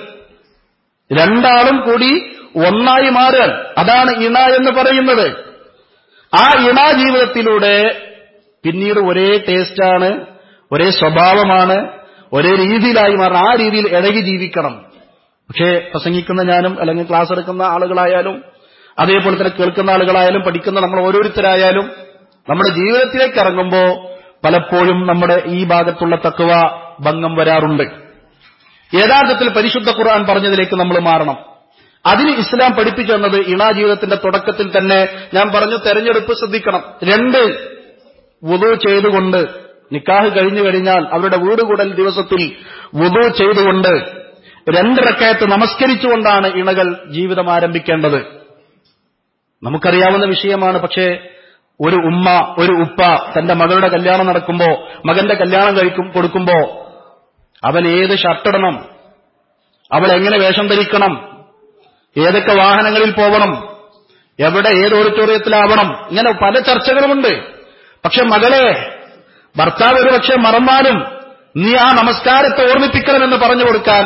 [SPEAKER 1] രണ്ടാളും കൂടി ഒന്നായി മാറുക അതാണ് ഇണ എന്ന് പറയുന്നത് ആ ഇണ ജീവിതത്തിലൂടെ പിന്നീട് ഒരേ ടേസ്റ്റാണ് ഒരേ സ്വഭാവമാണ് ഒരേ രീതിയിലായി മാറണം ആ രീതിയിൽ ഇടകി ജീവിക്കണം പക്ഷേ പ്രസംഗിക്കുന്ന ഞാനും അല്ലെങ്കിൽ ക്ലാസ് എടുക്കുന്ന ആളുകളായാലും അതേപോലെ തന്നെ കേൾക്കുന്ന ആളുകളായാലും പഠിക്കുന്ന നമ്മൾ ഓരോരുത്തരായാലും നമ്മുടെ ജീവിതത്തിലേക്ക് ഇറങ്ങുമ്പോൾ പലപ്പോഴും നമ്മുടെ ഈ ഭാഗത്തുള്ള തക്കുവ ഭംഗം വരാറുണ്ട് യഥാർത്ഥത്തിൽ പരിശുദ്ധ ഖുർആൻ പറഞ്ഞതിലേക്ക് നമ്മൾ മാറണം അതിന് ഇസ്ലാം പഠിപ്പിച്ചു തന്നത് ഇണാ ജീവിതത്തിന്റെ തുടക്കത്തിൽ തന്നെ ഞാൻ പറഞ്ഞു തെരഞ്ഞെടുപ്പ് ശ്രദ്ധിക്കണം രണ്ട് വുതു ചെയ്തുകൊണ്ട് നിക്കാഹ് കഴിഞ്ഞു കഴിഞ്ഞാൽ അവരുടെ വീട് കൂടൽ ദിവസത്തിൽ വുതു ചെയ്തുകൊണ്ട് രണ്ട് റക്കയത്ത് നമസ്കരിച്ചുകൊണ്ടാണ് ഇണകൾ ജീവിതം ആരംഭിക്കേണ്ടത് നമുക്കറിയാവുന്ന വിഷയമാണ് പക്ഷേ ഒരു ഉമ്മ ഒരു ഉപ്പ തന്റെ മകളുടെ കല്യാണം നടക്കുമ്പോ മകന്റെ കല്യാണം കഴിക്കും കൊടുക്കുമ്പോ അവൻ ഏത് ഷർട്ടിടണം അവൾ എങ്ങനെ വേഷം ധരിക്കണം ഏതൊക്കെ വാഹനങ്ങളിൽ പോകണം എവിടെ ഏത് ഓഡിറ്റോറിയത്തിലാവണം ഇങ്ങനെ പല ചർച്ചകളുമുണ്ട് പക്ഷെ മകളെ ഭർത്താവ് ഒരു പക്ഷെ മറന്നാലും നീ ആ നമസ്കാരത്തെ ഓർമ്മിപ്പിക്കണമെന്ന് പറഞ്ഞു കൊടുക്കാൻ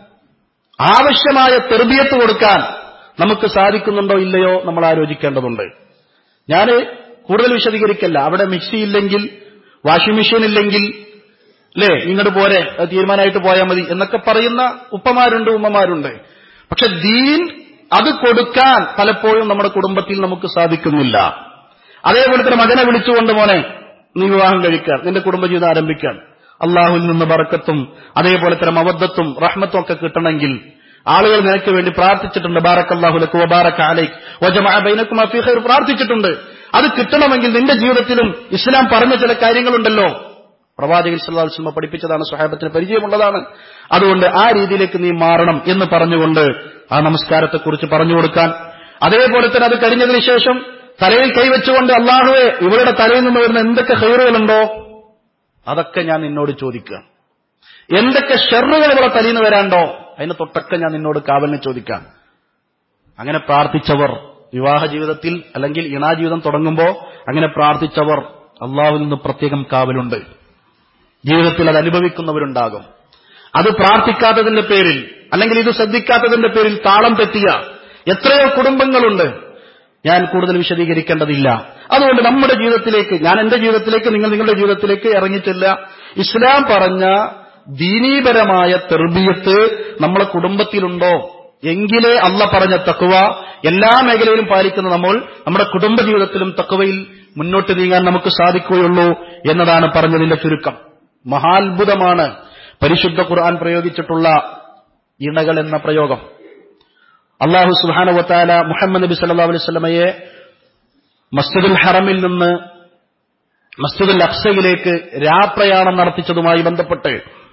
[SPEAKER 1] ആവശ്യമായ തെർബിയത്ത് കൊടുക്കാൻ നമുക്ക് സാധിക്കുന്നുണ്ടോ ഇല്ലയോ നമ്മൾ ആലോചിക്കേണ്ടതുണ്ട് ഞാൻ കൂടുതൽ വിശദീകരിക്കല്ല അവിടെ മിക്സി ഇല്ലെങ്കിൽ വാഷിംഗ് മെഷീൻ ഇല്ലെങ്കിൽ അല്ലേ ഇങ്ങോട്ട് പോരെ അത് തീരുമാനമായിട്ട് പോയാൽ മതി എന്നൊക്കെ പറയുന്ന ഉപ്പമാരുണ്ട് ഉമ്മമാരുണ്ട് പക്ഷെ ദീൻ അത് കൊടുക്കാൻ പലപ്പോഴും നമ്മുടെ കുടുംബത്തിൽ നമുക്ക് സാധിക്കുന്നില്ല അതേപോലെ തന്നെ മകനെ വിളിച്ചുകൊണ്ട് മോനെ നീ വിവാഹം കഴിക്കാൻ നിന്റെ കുടുംബജീവിതം ആരംഭിക്കാൻ അള്ളാഹുവിൽ നിന്ന് ബറക്കത്തും അതേപോലെ തന്നെ മവദ്ദത്തും റഹ്മത്തും ഒക്കെ കിട്ടണമെങ്കിൽ ആളുകൾ നിനക്ക് വേണ്ടി പ്രാർത്ഥിച്ചിട്ടുണ്ട് ബാറക്കല്ലാഹുലക്ക് വബാറക്ക അലൈക് ബൈനക്കും അഫീഖർ പ്രാർത്ഥിച്ചിട്ടുണ്ട് അത് കിട്ടണമെങ്കിൽ നിന്റെ ജീവിതത്തിലും ഇസ്ലാം പറഞ്ഞ ചില കാര്യങ്ങളുണ്ടല്ലോ പ്രവാചകൻ സല്ലാസ്മ പഠിപ്പിച്ചതാണ് സ്വഹാബത്തിന് പരിചയമുള്ളതാണ് അതുകൊണ്ട് ആ രീതിയിലേക്ക് നീ മാറണം എന്ന് പറഞ്ഞുകൊണ്ട് ആ നമസ്കാരത്തെക്കുറിച്ച് പറഞ്ഞു കൊടുക്കാൻ അതേപോലെ തന്നെ അത് കഴിഞ്ഞതിന് ശേഷം തലയിൽ കൈവച്ചുകൊണ്ട് അള്ളാഹുവെ ഇവരുടെ തലയിൽ നിന്ന് വരുന്ന എന്തൊക്കെ ഹൈറുകളുണ്ടോ അതൊക്കെ ഞാൻ നിന്നോട് ചോദിക്കുക എന്തൊക്കെ ഷെറുകൾ ഇവിടെ തലയിൽ നിന്ന് വരാണ്ടോ അതിന് തൊട്ടൊക്കെ ഞാൻ നിന്നോട് കാവലിന് ചോദിക്കാം അങ്ങനെ പ്രാർത്ഥിച്ചവർ വിവാഹ ജീവിതത്തിൽ അല്ലെങ്കിൽ ഇണാ ജീവിതം തുടങ്ങുമ്പോൾ അങ്ങനെ പ്രാർത്ഥിച്ചവർ അള്ളാഹുവിൽ നിന്ന് പ്രത്യേകം കാവലുണ്ട് ജീവിതത്തിൽ അത് അനുഭവിക്കുന്നവരുണ്ടാകും അത് പ്രാർത്ഥിക്കാത്തതിന്റെ പേരിൽ അല്ലെങ്കിൽ ഇത് ശ്രദ്ധിക്കാത്തതിന്റെ പേരിൽ താളം തെറ്റിയ എത്രയോ കുടുംബങ്ങളുണ്ട് ഞാൻ കൂടുതൽ വിശദീകരിക്കേണ്ടതില്ല അതുകൊണ്ട് നമ്മുടെ ജീവിതത്തിലേക്ക് ഞാൻ എന്റെ ജീവിതത്തിലേക്ക് നിങ്ങൾ നിങ്ങളുടെ ജീവിതത്തിലേക്ക് ഇറങ്ങിയിട്ടില്ല ഇസ്ലാം പറഞ്ഞ ദീനീപരമായ തെർബിയത്ത് നമ്മളെ കുടുംബത്തിലുണ്ടോ എങ്കിലേ അല്ല പറഞ്ഞ തക്കുവ എല്ലാ മേഖലയിലും പാലിക്കുന്ന നമ്മൾ നമ്മുടെ കുടുംബ ജീവിതത്തിലും തക്കുവയിൽ മുന്നോട്ട് നീങ്ങാൻ നമുക്ക് സാധിക്കുകയുള്ളൂ എന്നതാണ് പറഞ്ഞതിന്റെ ചുരുക്കം മഹാത്ഭുതമാണ് പരിശുദ്ധ ഖുർആൻ പ്രയോഗിച്ചിട്ടുള്ള ഇണകൾ എന്ന പ്രയോഗം അള്ളാഹു സുഹാനുവത്താല മുഹമ്മദ് നബി സല്ലാ അലൈഹി സ്വലമയെ മസ്ജിദുൽ ഹറമിൽ നിന്ന് മസ്ജിദുൽ അക്സയിലേക്ക് രാപ്രയാണം നടത്തിച്ചതുമായി ബന്ധപ്പെട്ട്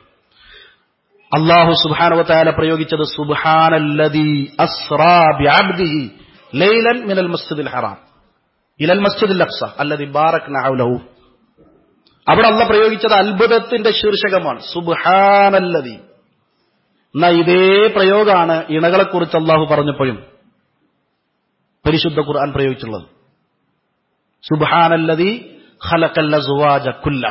[SPEAKER 1] അള്ളാഹു സുബാനുവത്താല പ്രയോഗിച്ചത് സുബാനല്ലദീ അസ്റാ ബിഅബ്ദിഹി ലൈലൻ മിനൽ മസ്ജിദുൽ ഹറാം ഇലൽ മസ്ജിദുൽ അക്സ അല്ലദീ ബാറക്ന ഹൗലഹു അവിടെ അല്ല പ്രയോഗിച്ചത് അത്ഭുതത്തിന്റെ ശീർഷകമാണ് സുബാനല്ലതി എന്നാ ഇതേ പ്രയോഗമാണ് ഇണകളെക്കുറിച്ച് അള്ളാഹു പറഞ്ഞപ്പോഴും പരിശുദ്ധ ഖുർആൻ പ്രയോഗിച്ചുള്ളത് സുബാനല്ലതി ഖലക്കല്ല സുവാജ കുല്ല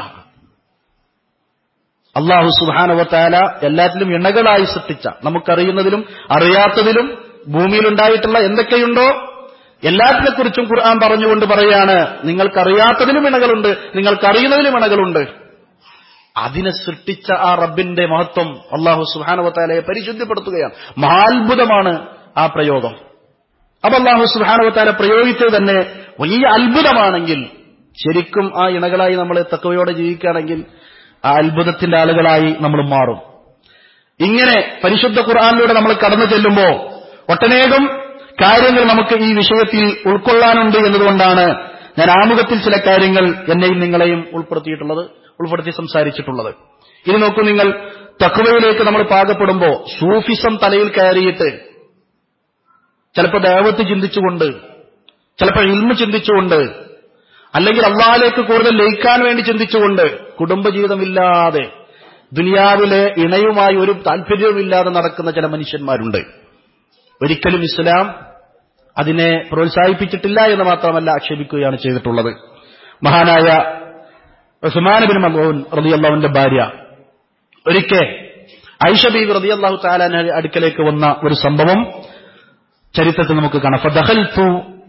[SPEAKER 1] അള്ളാഹു സുബാനവത്താല എല്ലാറ്റിലും ഇണകളായി സൃഷ്ടിച്ച നമുക്കറിയുന്നതിലും അറിയാത്തതിലും ഭൂമിയിലുണ്ടായിട്ടുള്ള എന്തൊക്കെയുണ്ടോ എല്ലാത്തിനെ കുറിച്ചും ഖുർആൻ പറഞ്ഞുകൊണ്ട് പറയാണ് നിങ്ങൾക്കറിയാത്തതിലും ഇണകളുണ്ട് നിങ്ങൾക്കറിയുന്നതിലും ഇണകളുണ്ട് അതിനെ സൃഷ്ടിച്ച ആ റബ്ബിന്റെ മഹത്വം അള്ളാഹു സുഹാനവത്താലയെ പരിശുദ്ധിപ്പെടുത്തുകയാണ് മഹാത്ഭുതമാണ് ആ പ്രയോഗം അപ്പൊ അള്ളാഹു സുഹാനവത്താല പ്രയോഗിച്ചത് തന്നെ വലിയ അത്ഭുതമാണെങ്കിൽ ശരിക്കും ആ ഇണകളായി നമ്മൾ തക്കവയോടെ ജീവിക്കുകയാണെങ്കിൽ ആ അത്ഭുതത്തിന്റെ ആളുകളായി നമ്മൾ മാറും ഇങ്ങനെ പരിശുദ്ധ ഖുർആാനിലൂടെ നമ്മൾ കടന്നു ചെല്ലുമ്പോ ഒട്ടനേകം കാര്യങ്ങൾ നമുക്ക് ഈ വിഷയത്തിൽ ഉൾക്കൊള്ളാനുണ്ട് എന്നതുകൊണ്ടാണ് ഞാൻ ആമുഖത്തിൽ ചില കാര്യങ്ങൾ എന്നെയും നിങ്ങളെയും ഉൾപ്പെടുത്തിയിട്ടുള്ളത് ഉൾപ്പെടുത്തി സംസാരിച്ചിട്ടുള്ളത് ഇനി നോക്കൂ നിങ്ങൾ തക്വയിലേക്ക് നമ്മൾ പാകപ്പെടുമ്പോ സൂഫിസം തലയിൽ കയറിയിട്ട് ചിലപ്പോൾ ദേവത്ത് ചിന്തിച്ചുകൊണ്ട് ചിലപ്പോൾ ഇൽമ ചിന്തിച്ചുകൊണ്ട് അല്ലെങ്കിൽ അള്ളാഹിലേക്ക് കൂടുതൽ ലയിക്കാൻ വേണ്ടി ചിന്തിച്ചുകൊണ്ട് കുടുംബജീവിതമില്ലാതെ ദുനിയാവിലെ ഇണയുമായി ഒരു താല്പര്യവുമില്ലാതെ നടക്കുന്ന ചില മനുഷ്യന്മാരുണ്ട് ഒരിക്കലും ഇസ്ലാം അതിനെ പ്രോത്സാഹിപ്പിച്ചിട്ടില്ല എന്ന് മാത്രമല്ല ആക്ഷേപിക്കുകയാണ് ചെയ്തിട്ടുള്ളത് മഹാനായ ഉസ്മാനബിൻ മലൂൻ റതിയല്ലാവിന്റെ ഭാര്യ ഒരിക്കൽ ഐഷ ബീബി റതിയല്ലാഹു താലാന അടുക്കലേക്ക് വന്ന ഒരു സംഭവം ചരിത്രത്തിൽ നമുക്ക് കാണാം ഫദഖൽതു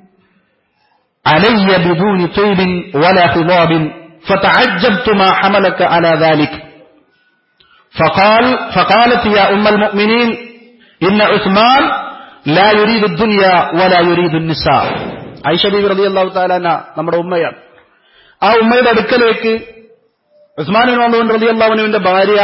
[SPEAKER 1] علي بدون طيب ولا خضاب فتعجبت ما حملك على ذلك فقال فقالت يا أم المؤمنين إن عثمان لا يريد الدنيا ولا يريد النساء ഐഷ ബീബി റതി അള്ളാഹു താലാന നമ്മുടെ ഉമ്മയാണ് ആ ഉമ്മയുടെ അടുക്കലേക്ക് ഉസ്മാൻ നോന്നുകൊണ്ട് റതി അള്ളാഹുനുവിന്റെ ഭാര്യ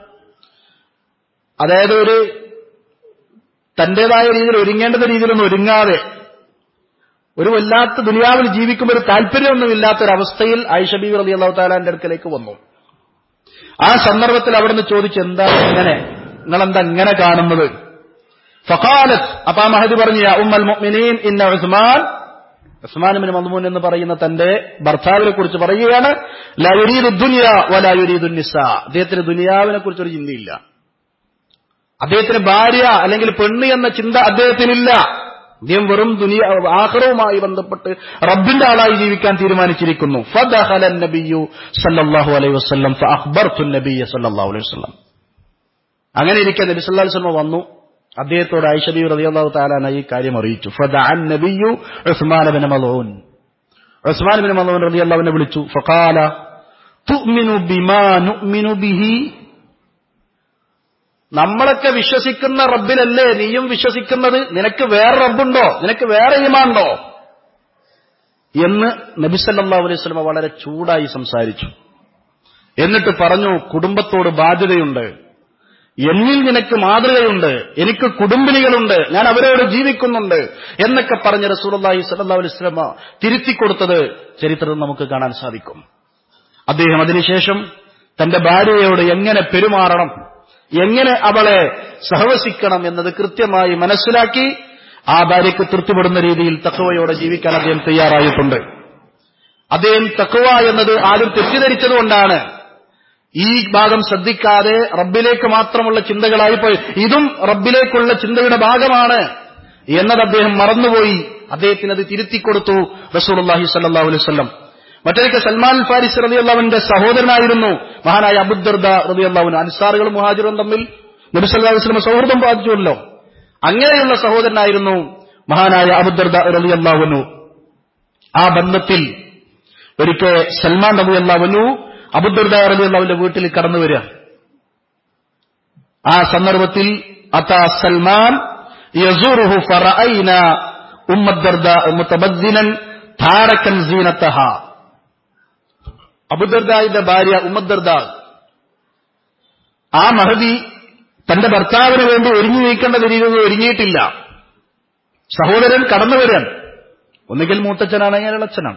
[SPEAKER 1] അതായത് ഒരു തന്റേതായ രീതിയിൽ ഒരുങ്ങേണ്ട രീതിയിലൊന്നും ഒരുങ്ങാതെ ഒരു വല്ലാത്ത ദുനിയാവിൽ ജീവിക്കുമ്പോൾ ഒരു താല്പര്യമൊന്നുമില്ലാത്തൊരവസ്ഥയിൽ ഐഷ ബീബി റതി അള്ളാഹു താലാന്റെ അടുക്കലേക്ക് വന്നു ആ സന്ദർഭത്തിൽ അവിടുന്ന് ചോദിച്ചു എന്താ ഇങ്ങനെ നിങ്ങളെന്താ ഇങ്ങനെ കാണുന്നത് ഫഖാലത്ത് അപ്പൊ ആ മഹദി പറഞ്ഞു യാ ഉമ്മൽ മുഅ്മിനീൻ ഇന്ന ഉസ്മാൻ ഉസ്മാൻ ബിൻ മദ്മൂൻ എന്ന് പറയുന്ന തന്റെ ഭർത്താവിനെ കുറിച്ച് പറയുകയാണ് ലാ യുരീദു ദുനിയ വലാ യുരീദു നിസാ അദ്ദേഹത്തിന് ദുനിയാവിനെ കുറിച്ചൊരു ചിന്തയില്ല അദ്ദേഹത്തിന് ഭാര്യ അല്ലെങ്കിൽ പെണ്ണ് എന്ന ചിന്ത അദ്ദേഹത്തിനില്ല അദ്ദേഹം വെറും ദുനിയ ആഹ്റവുമായി ബന്ധപ്പെട്ട് റബ്ബിന്റെ ആളായി ജീവിക്കാൻ തീരുമാനിച്ചിരിക്കുന്നു ഫദഖല നബിയു സല്ലല്ലാഹു അലൈഹി വസല്ലം ഫഅഖ്ബർതു നബിയ സല്ലല്ലാഹു അലൈഹി വസല്ലം അങ്ങനെ ഇരിക്കെ നബി സല്ലല്ലാഹു അലൈഹി വസല്ലം വന്നു അദ്ദേഹത്തോട് ആയിഷ ബി റളിയല്ലാഹു തആല ഈ കാര്യം അറിയിച്ചു ഫദഅൻ നബിയു ഉസ്മാൻ ബിൻ മലൂൻ ഉസ്മാൻ ബിൻ മലൂൻ റളിയല്ലാഹുവിനെ വിളിച്ചു ഫഖാല തുഅ്മിനു ബിമാ നുഅ്മിനു ബിഹി നമ്മളൊക്കെ വിശ്വസിക്കുന്ന റബ്ബിലല്ലേ നീയും വിശ്വസിക്കുന്നത് നിനക്ക് വേറെ റബ്ബുണ്ടോ നിനക്ക് വേറെ ഈമാണ്ടോ എന്ന് നബിസല്ലാ അലൈഹി സ്വലമ വളരെ ചൂടായി സംസാരിച്ചു എന്നിട്ട് പറഞ്ഞു കുടുംബത്തോട് ബാധ്യതയുണ്ട് എന്നിൽ നിനക്ക് മാതൃകയുണ്ട് എനിക്ക് കുടുംബിനികളുണ്ട് ഞാൻ അവരോട് ജീവിക്കുന്നുണ്ട് എന്നൊക്കെ പറഞ്ഞ റസൂലി സല്ലാ അലൈഹി സ്വലമ തിരുത്തിക്കൊടുത്തത് ചരിത്രത്തിൽ നമുക്ക് കാണാൻ സാധിക്കും അദ്ദേഹം അതിനുശേഷം തന്റെ ഭാര്യയോട് എങ്ങനെ പെരുമാറണം എങ്ങനെ അവളെ സഹവസിക്കണം എന്നത് കൃത്യമായി മനസ്സിലാക്കി ആ ഭാര്യയ്ക്ക് തൃപ്തിപ്പെടുന്ന രീതിയിൽ തക്കവയോടെ ജീവിക്കാൻ അദ്ദേഹം തയ്യാറായിട്ടുണ്ട് അദ്ദേഹം തക്കവ എന്നത് ആരും തെറ്റിദ്ധരിച്ചതുകൊണ്ടാണ് ഈ ഭാഗം ശ്രദ്ധിക്കാതെ റബ്ബിലേക്ക് മാത്രമുള്ള ചിന്തകളായി പോയി ഇതും റബ്ബിലേക്കുള്ള ചിന്തയുടെ ഭാഗമാണ് എന്നത് അദ്ദേഹം മറന്നുപോയി അദ്ദേഹത്തിന് അത് തിരുത്തിക്കൊടുത്തു റസൂലുള്ളാഹി സ്വല്ലല്ലാഹു അലൈഹി വസല്ലം മറ്റൊരിക്കൽ സൽമാൻ ഫാരിസ് റളിയല്ലാഹുവിന്റെ സഹോദരനായിരുന്നു മഹാനായ അബുദർദ റളിയല്ലാഹുവിന് അൻസാറുകളും മുഹാജിറും തമ്മിൽ നബി സല്ലല്ലാഹു അലൈഹി വസല്ലം സൗഹൃദം ബാധിച്ചുവല്ലോ അങ്ങനെയുള്ള സഹോദരനായിരുന്നു മഹാനായ അബുദർദ റളിയല്ലാഹുവിനു ആ ബന്ധത്തിൽ ഒരിക്കൽ സൽമാൻ റളിയല്ലാഹുവിനു അബുദർദ റളിയല്ലാഹുവിന്റെ വീട്ടിൽ കടന്നു വരിക ആ സന്ദർഭത്തിൽ അതാ സൽമാൻ യസൂറുഹു ഫറഅയ്ന ഉമ്മദ്ദർദ മുതബദ്ദിനൻ താരക്കൻ സീനത്തഹ അബുദർദായുടെ ഭാര്യ ഉമ്മദ്ദർദ ആ മഹദി തന്റെ ഭർത്താവിന് വേണ്ടി ഒരുങ്ങി നീക്കേണ്ട രീതിയിൽ ഒരുങ്ങിയിട്ടില്ല സഹോദരൻ കടന്നു വരാൻ ഒന്നുകിൽ മൂത്തച്ഛനാണെങ്കിൽ ഇളച്ചനാണ്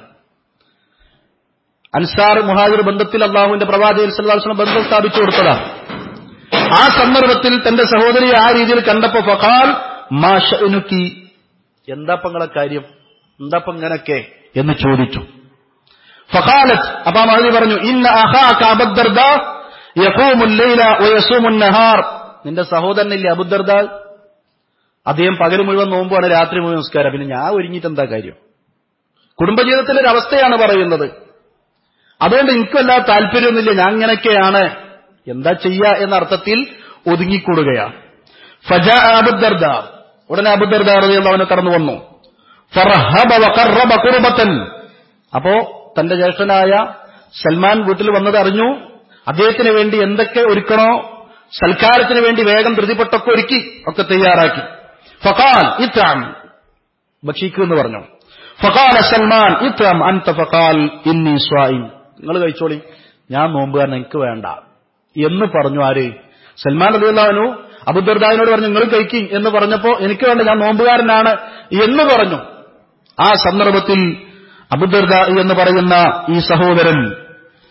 [SPEAKER 1] അൻസാർ മുഹാജിർ ബന്ധത്തിൽ അള്ളാഹുവിന്റെ പ്രവാചകൻ സല്ലാസ്ലം ബന്ധം സ്ഥാപിച്ചു കൊടുത്തതാണ് ആ സന്ദർഭത്തിൽ തന്റെ സഹോദരിയെ ആ രീതിയിൽ കണ്ടപ്പോ ഫഖാൽ മാഷനുക്കി എന്താപ്പങ്ങളെ കാര്യം എന്താപ്പം ഇങ്ങനൊക്കെ എന്ന് ചോദിച്ചു ഫഖാലത്ത് അപ്പൊ മഹദി പറഞ്ഞു ഇന്ന അഹാക അബദ്ദർദ യഖൂമുൽ ലൈല വയസൂമുൻ നഹാർ നിന്റെ സഹോദരനില്ലേ അബുദർദ അദ്ദേഹം പകൽ മുഴുവൻ നോമ്പുമാണ് രാത്രി മുഴുവൻ നിസ്കാരം പിന്നെ ഞാൻ ഒരുങ്ങിയിട്ട് എന്താ കാര്യം കുടുംബജീവിതത്തിലെ ഒരു അവസ്ഥയാണ് പറയുന്നത് അതുകൊണ്ട് എനിക്കും എല്ലാ താല്പര്യമൊന്നുമില്ല ഞാൻ ഇങ്ങനെയൊക്കെയാണ് എന്താ ചെയ്യുക എന്ന അർത്ഥത്തിൽ ഒതുങ്ങിക്കൂടുകയാണ് ഫജ അബുദർദ ഉടനെ അബുദർദ അവനെ കടന്നു വന്നു ഫറഹബ വഖറബ ഖുർബത്തൻ അപ്പോ തന്റെ ജ്യേഷ്ഠനായ സൽമാൻ വീട്ടിൽ വന്നത് അറിഞ്ഞു അദ്ദേഹത്തിന് വേണ്ടി എന്തൊക്കെ ഒരുക്കണോ സൽക്കാരത്തിന് വേണ്ടി വേഗം ധൃതിപ്പെട്ടൊക്കെ ഒരുക്കി ഒക്കെ തയ്യാറാക്കി ഫഖാൽ ഇത്രാം ഭക്ഷിക്കൂ എന്ന് പറഞ്ഞു ഫഖാല സൽമാൻ ഇത്രാം അൻത ഫഖാൽ ഇന്നി സ്വായിം നിങ്ങൾ കഴിച്ചോളി ഞാൻ നോമ്പുകാരൻ എനിക്ക് വേണ്ട എന്ന് പറഞ്ഞു ആര് സൽമാൻ അലിയുള്ളവനു അബുദർദാവിനോട് പറഞ്ഞു നിങ്ങൾ കഴിക്കും എന്ന് പറഞ്ഞപ്പോ എനിക്ക് വേണ്ട ഞാൻ നോമ്പുകാരനാണ് എന്ന് പറഞ്ഞു ആ സന്ദർഭത്തിൽ അബുദർദ എന്ന് പറയുന്ന ഈ സഹോദരൻ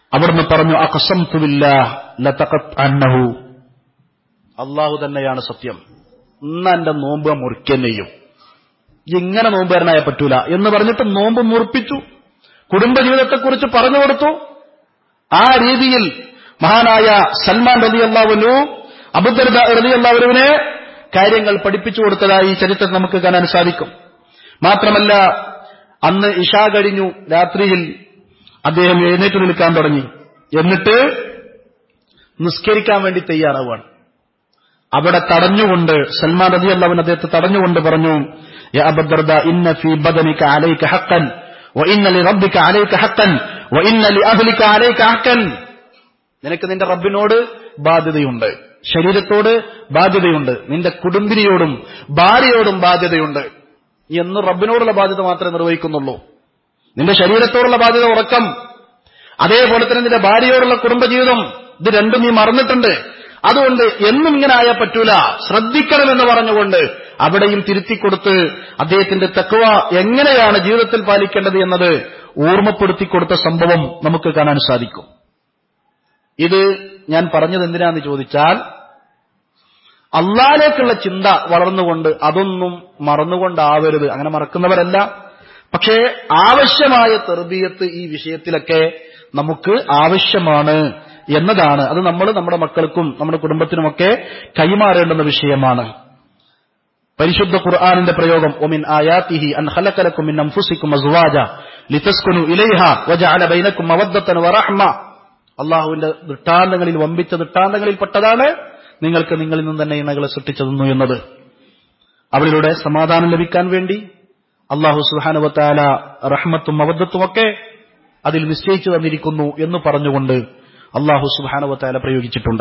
[SPEAKER 1] അവിടുന്ന് പറഞ്ഞു അകസംതുവില്ല അന്നഹു അള്ളാഹു തന്നെയാണ് സത്യം ഇന്ന് എന്റെ നോമ്പ് മുറിക്കെന്നെയും ഇങ്ങനെ നോമ്പ് വരാനായ പറ്റൂല എന്ന് പറഞ്ഞിട്ട് നോമ്പ് മുറിപ്പിച്ചു കുടുംബജീവിതത്തെക്കുറിച്ച് പറഞ്ഞു കൊടുത്തു ആ രീതിയിൽ മഹാനായ സൽമാൻ റതി അള്ളാഹുനു അബുദർദ റതി അള്ളാഹുവിനെ കാര്യങ്ങൾ പഠിപ്പിച്ചു കൊടുത്തതായി ഈ ചരിത്രം നമുക്ക് കാണാൻ സാധിക്കും മാത്രമല്ല അന്ന് ഇഷാ കഴിഞ്ഞു രാത്രിയിൽ അദ്ദേഹം എഴുന്നേറ്റ് നിൽക്കാൻ തുടങ്ങി എന്നിട്ട് നിസ്കരിക്കാൻ വേണ്ടി തയ്യാറാവുകയാണ് അവിടെ തടഞ്ഞുകൊണ്ട് സൽമാൻ റതി അള്ളാഹുൻ അദ്ദേഹത്തെ തടഞ്ഞുകൊണ്ട് പറഞ്ഞു യാ അബദ്ദർദ ഇന്ന ഫീ ബദനിക അലൈക ഹഖൻ وإن لربك عليك حقا وإن لأهلك عليك حقا നിനക്ക് നിന്റെ റബ്ബിനോട് ബാധ്യതയുണ്ട് ശരീരത്തോട് ബാധ്യതയുണ്ട് നിന്റെ കുടുംബിനിയോടും ഭാര്യയോടും ബാധ്യതയുണ്ട് എന്ന് റബ്ബിനോടുള്ള ബാധ്യത മാത്രമേ നിർവഹിക്കുന്നുള്ളൂ നിന്റെ ശരീരത്തോടുള്ള ബാധ്യത ഉറക്കം അതേപോലെ തന്നെ നിന്റെ ഭാര്യയോടുള്ള കുടുംബജീവിതം ഇത് രണ്ടും നീ മറന്നിട്ടുണ്ട് അതുകൊണ്ട് എന്നും ഇങ്ങനെ ആയാൽ പറ്റൂല ശ്രദ്ധിക്കണമെന്ന് പറഞ്ഞുകൊണ്ട് അവിടെയും തിരുത്തിക്കൊടുത്ത് അദ്ദേഹത്തിന്റെ തക്വ എങ്ങനെയാണ് ജീവിതത്തിൽ പാലിക്കേണ്ടത് എന്നത് ഓർമ്മപ്പെടുത്തിക്കൊടുത്ത സംഭവം നമുക്ക് കാണാൻ സാധിക്കും ഇത് ഞാൻ പറഞ്ഞത് എന്തിനാന്ന് ചോദിച്ചാൽ അള്ളാലേക്കുള്ള ചിന്ത വളർന്നുകൊണ്ട് അതൊന്നും മറന്നുകൊണ്ടാവരുത് അങ്ങനെ മറക്കുന്നവരല്ല പക്ഷേ ആവശ്യമായ തെർബീയത്ത് ഈ വിഷയത്തിലൊക്കെ നമുക്ക് ആവശ്യമാണ് എന്നതാണ് അത് നമ്മൾ നമ്മുടെ മക്കൾക്കും നമ്മുടെ കുടുംബത്തിനുമൊക്കെ കൈമാറേണ്ടുന്ന വിഷയമാണ് പരിശുദ്ധ ഖുർആാനിന്റെ പ്രയോഗം ഒമിൻ ആയാത്തിഹി അൻ ഖലഖലക്കും മിൻ അൻഫുസിക്കും അസ്വാജ ലിതസ്കുനു ഇലൈഹ വജഅല ബൈനക്കും മവദ്ദത്തൻ വറഹ്മ അള്ളാഹുവിന്റെ ദൃഷ്ടാന്തങ്ങളിൽ വമ്പിച്ച ദൃഷ്ടാന്തങ്ങളിൽ പെട്ടതാണ് നിങ്ങൾക്ക് നിങ്ങളിൽ നിന്ന് തന്നെ ഇണകളെ സൃഷ്ടിച്ചതെന്നു എന്നത് അവളിലൂടെ സമാധാനം ലഭിക്കാൻ വേണ്ടി അള്ളാഹു സുഹാനുവത്താല റഹ്മത്തും മവദ്ദത്തുമൊക്കെ അതിൽ നിശ്ചയിച്ചു തന്നിരിക്കുന്നു എന്ന് പറഞ്ഞുകൊണ്ട് അള്ളാഹു സുഹാനുവത്താല പ്രയോഗിച്ചിട്ടുണ്ട്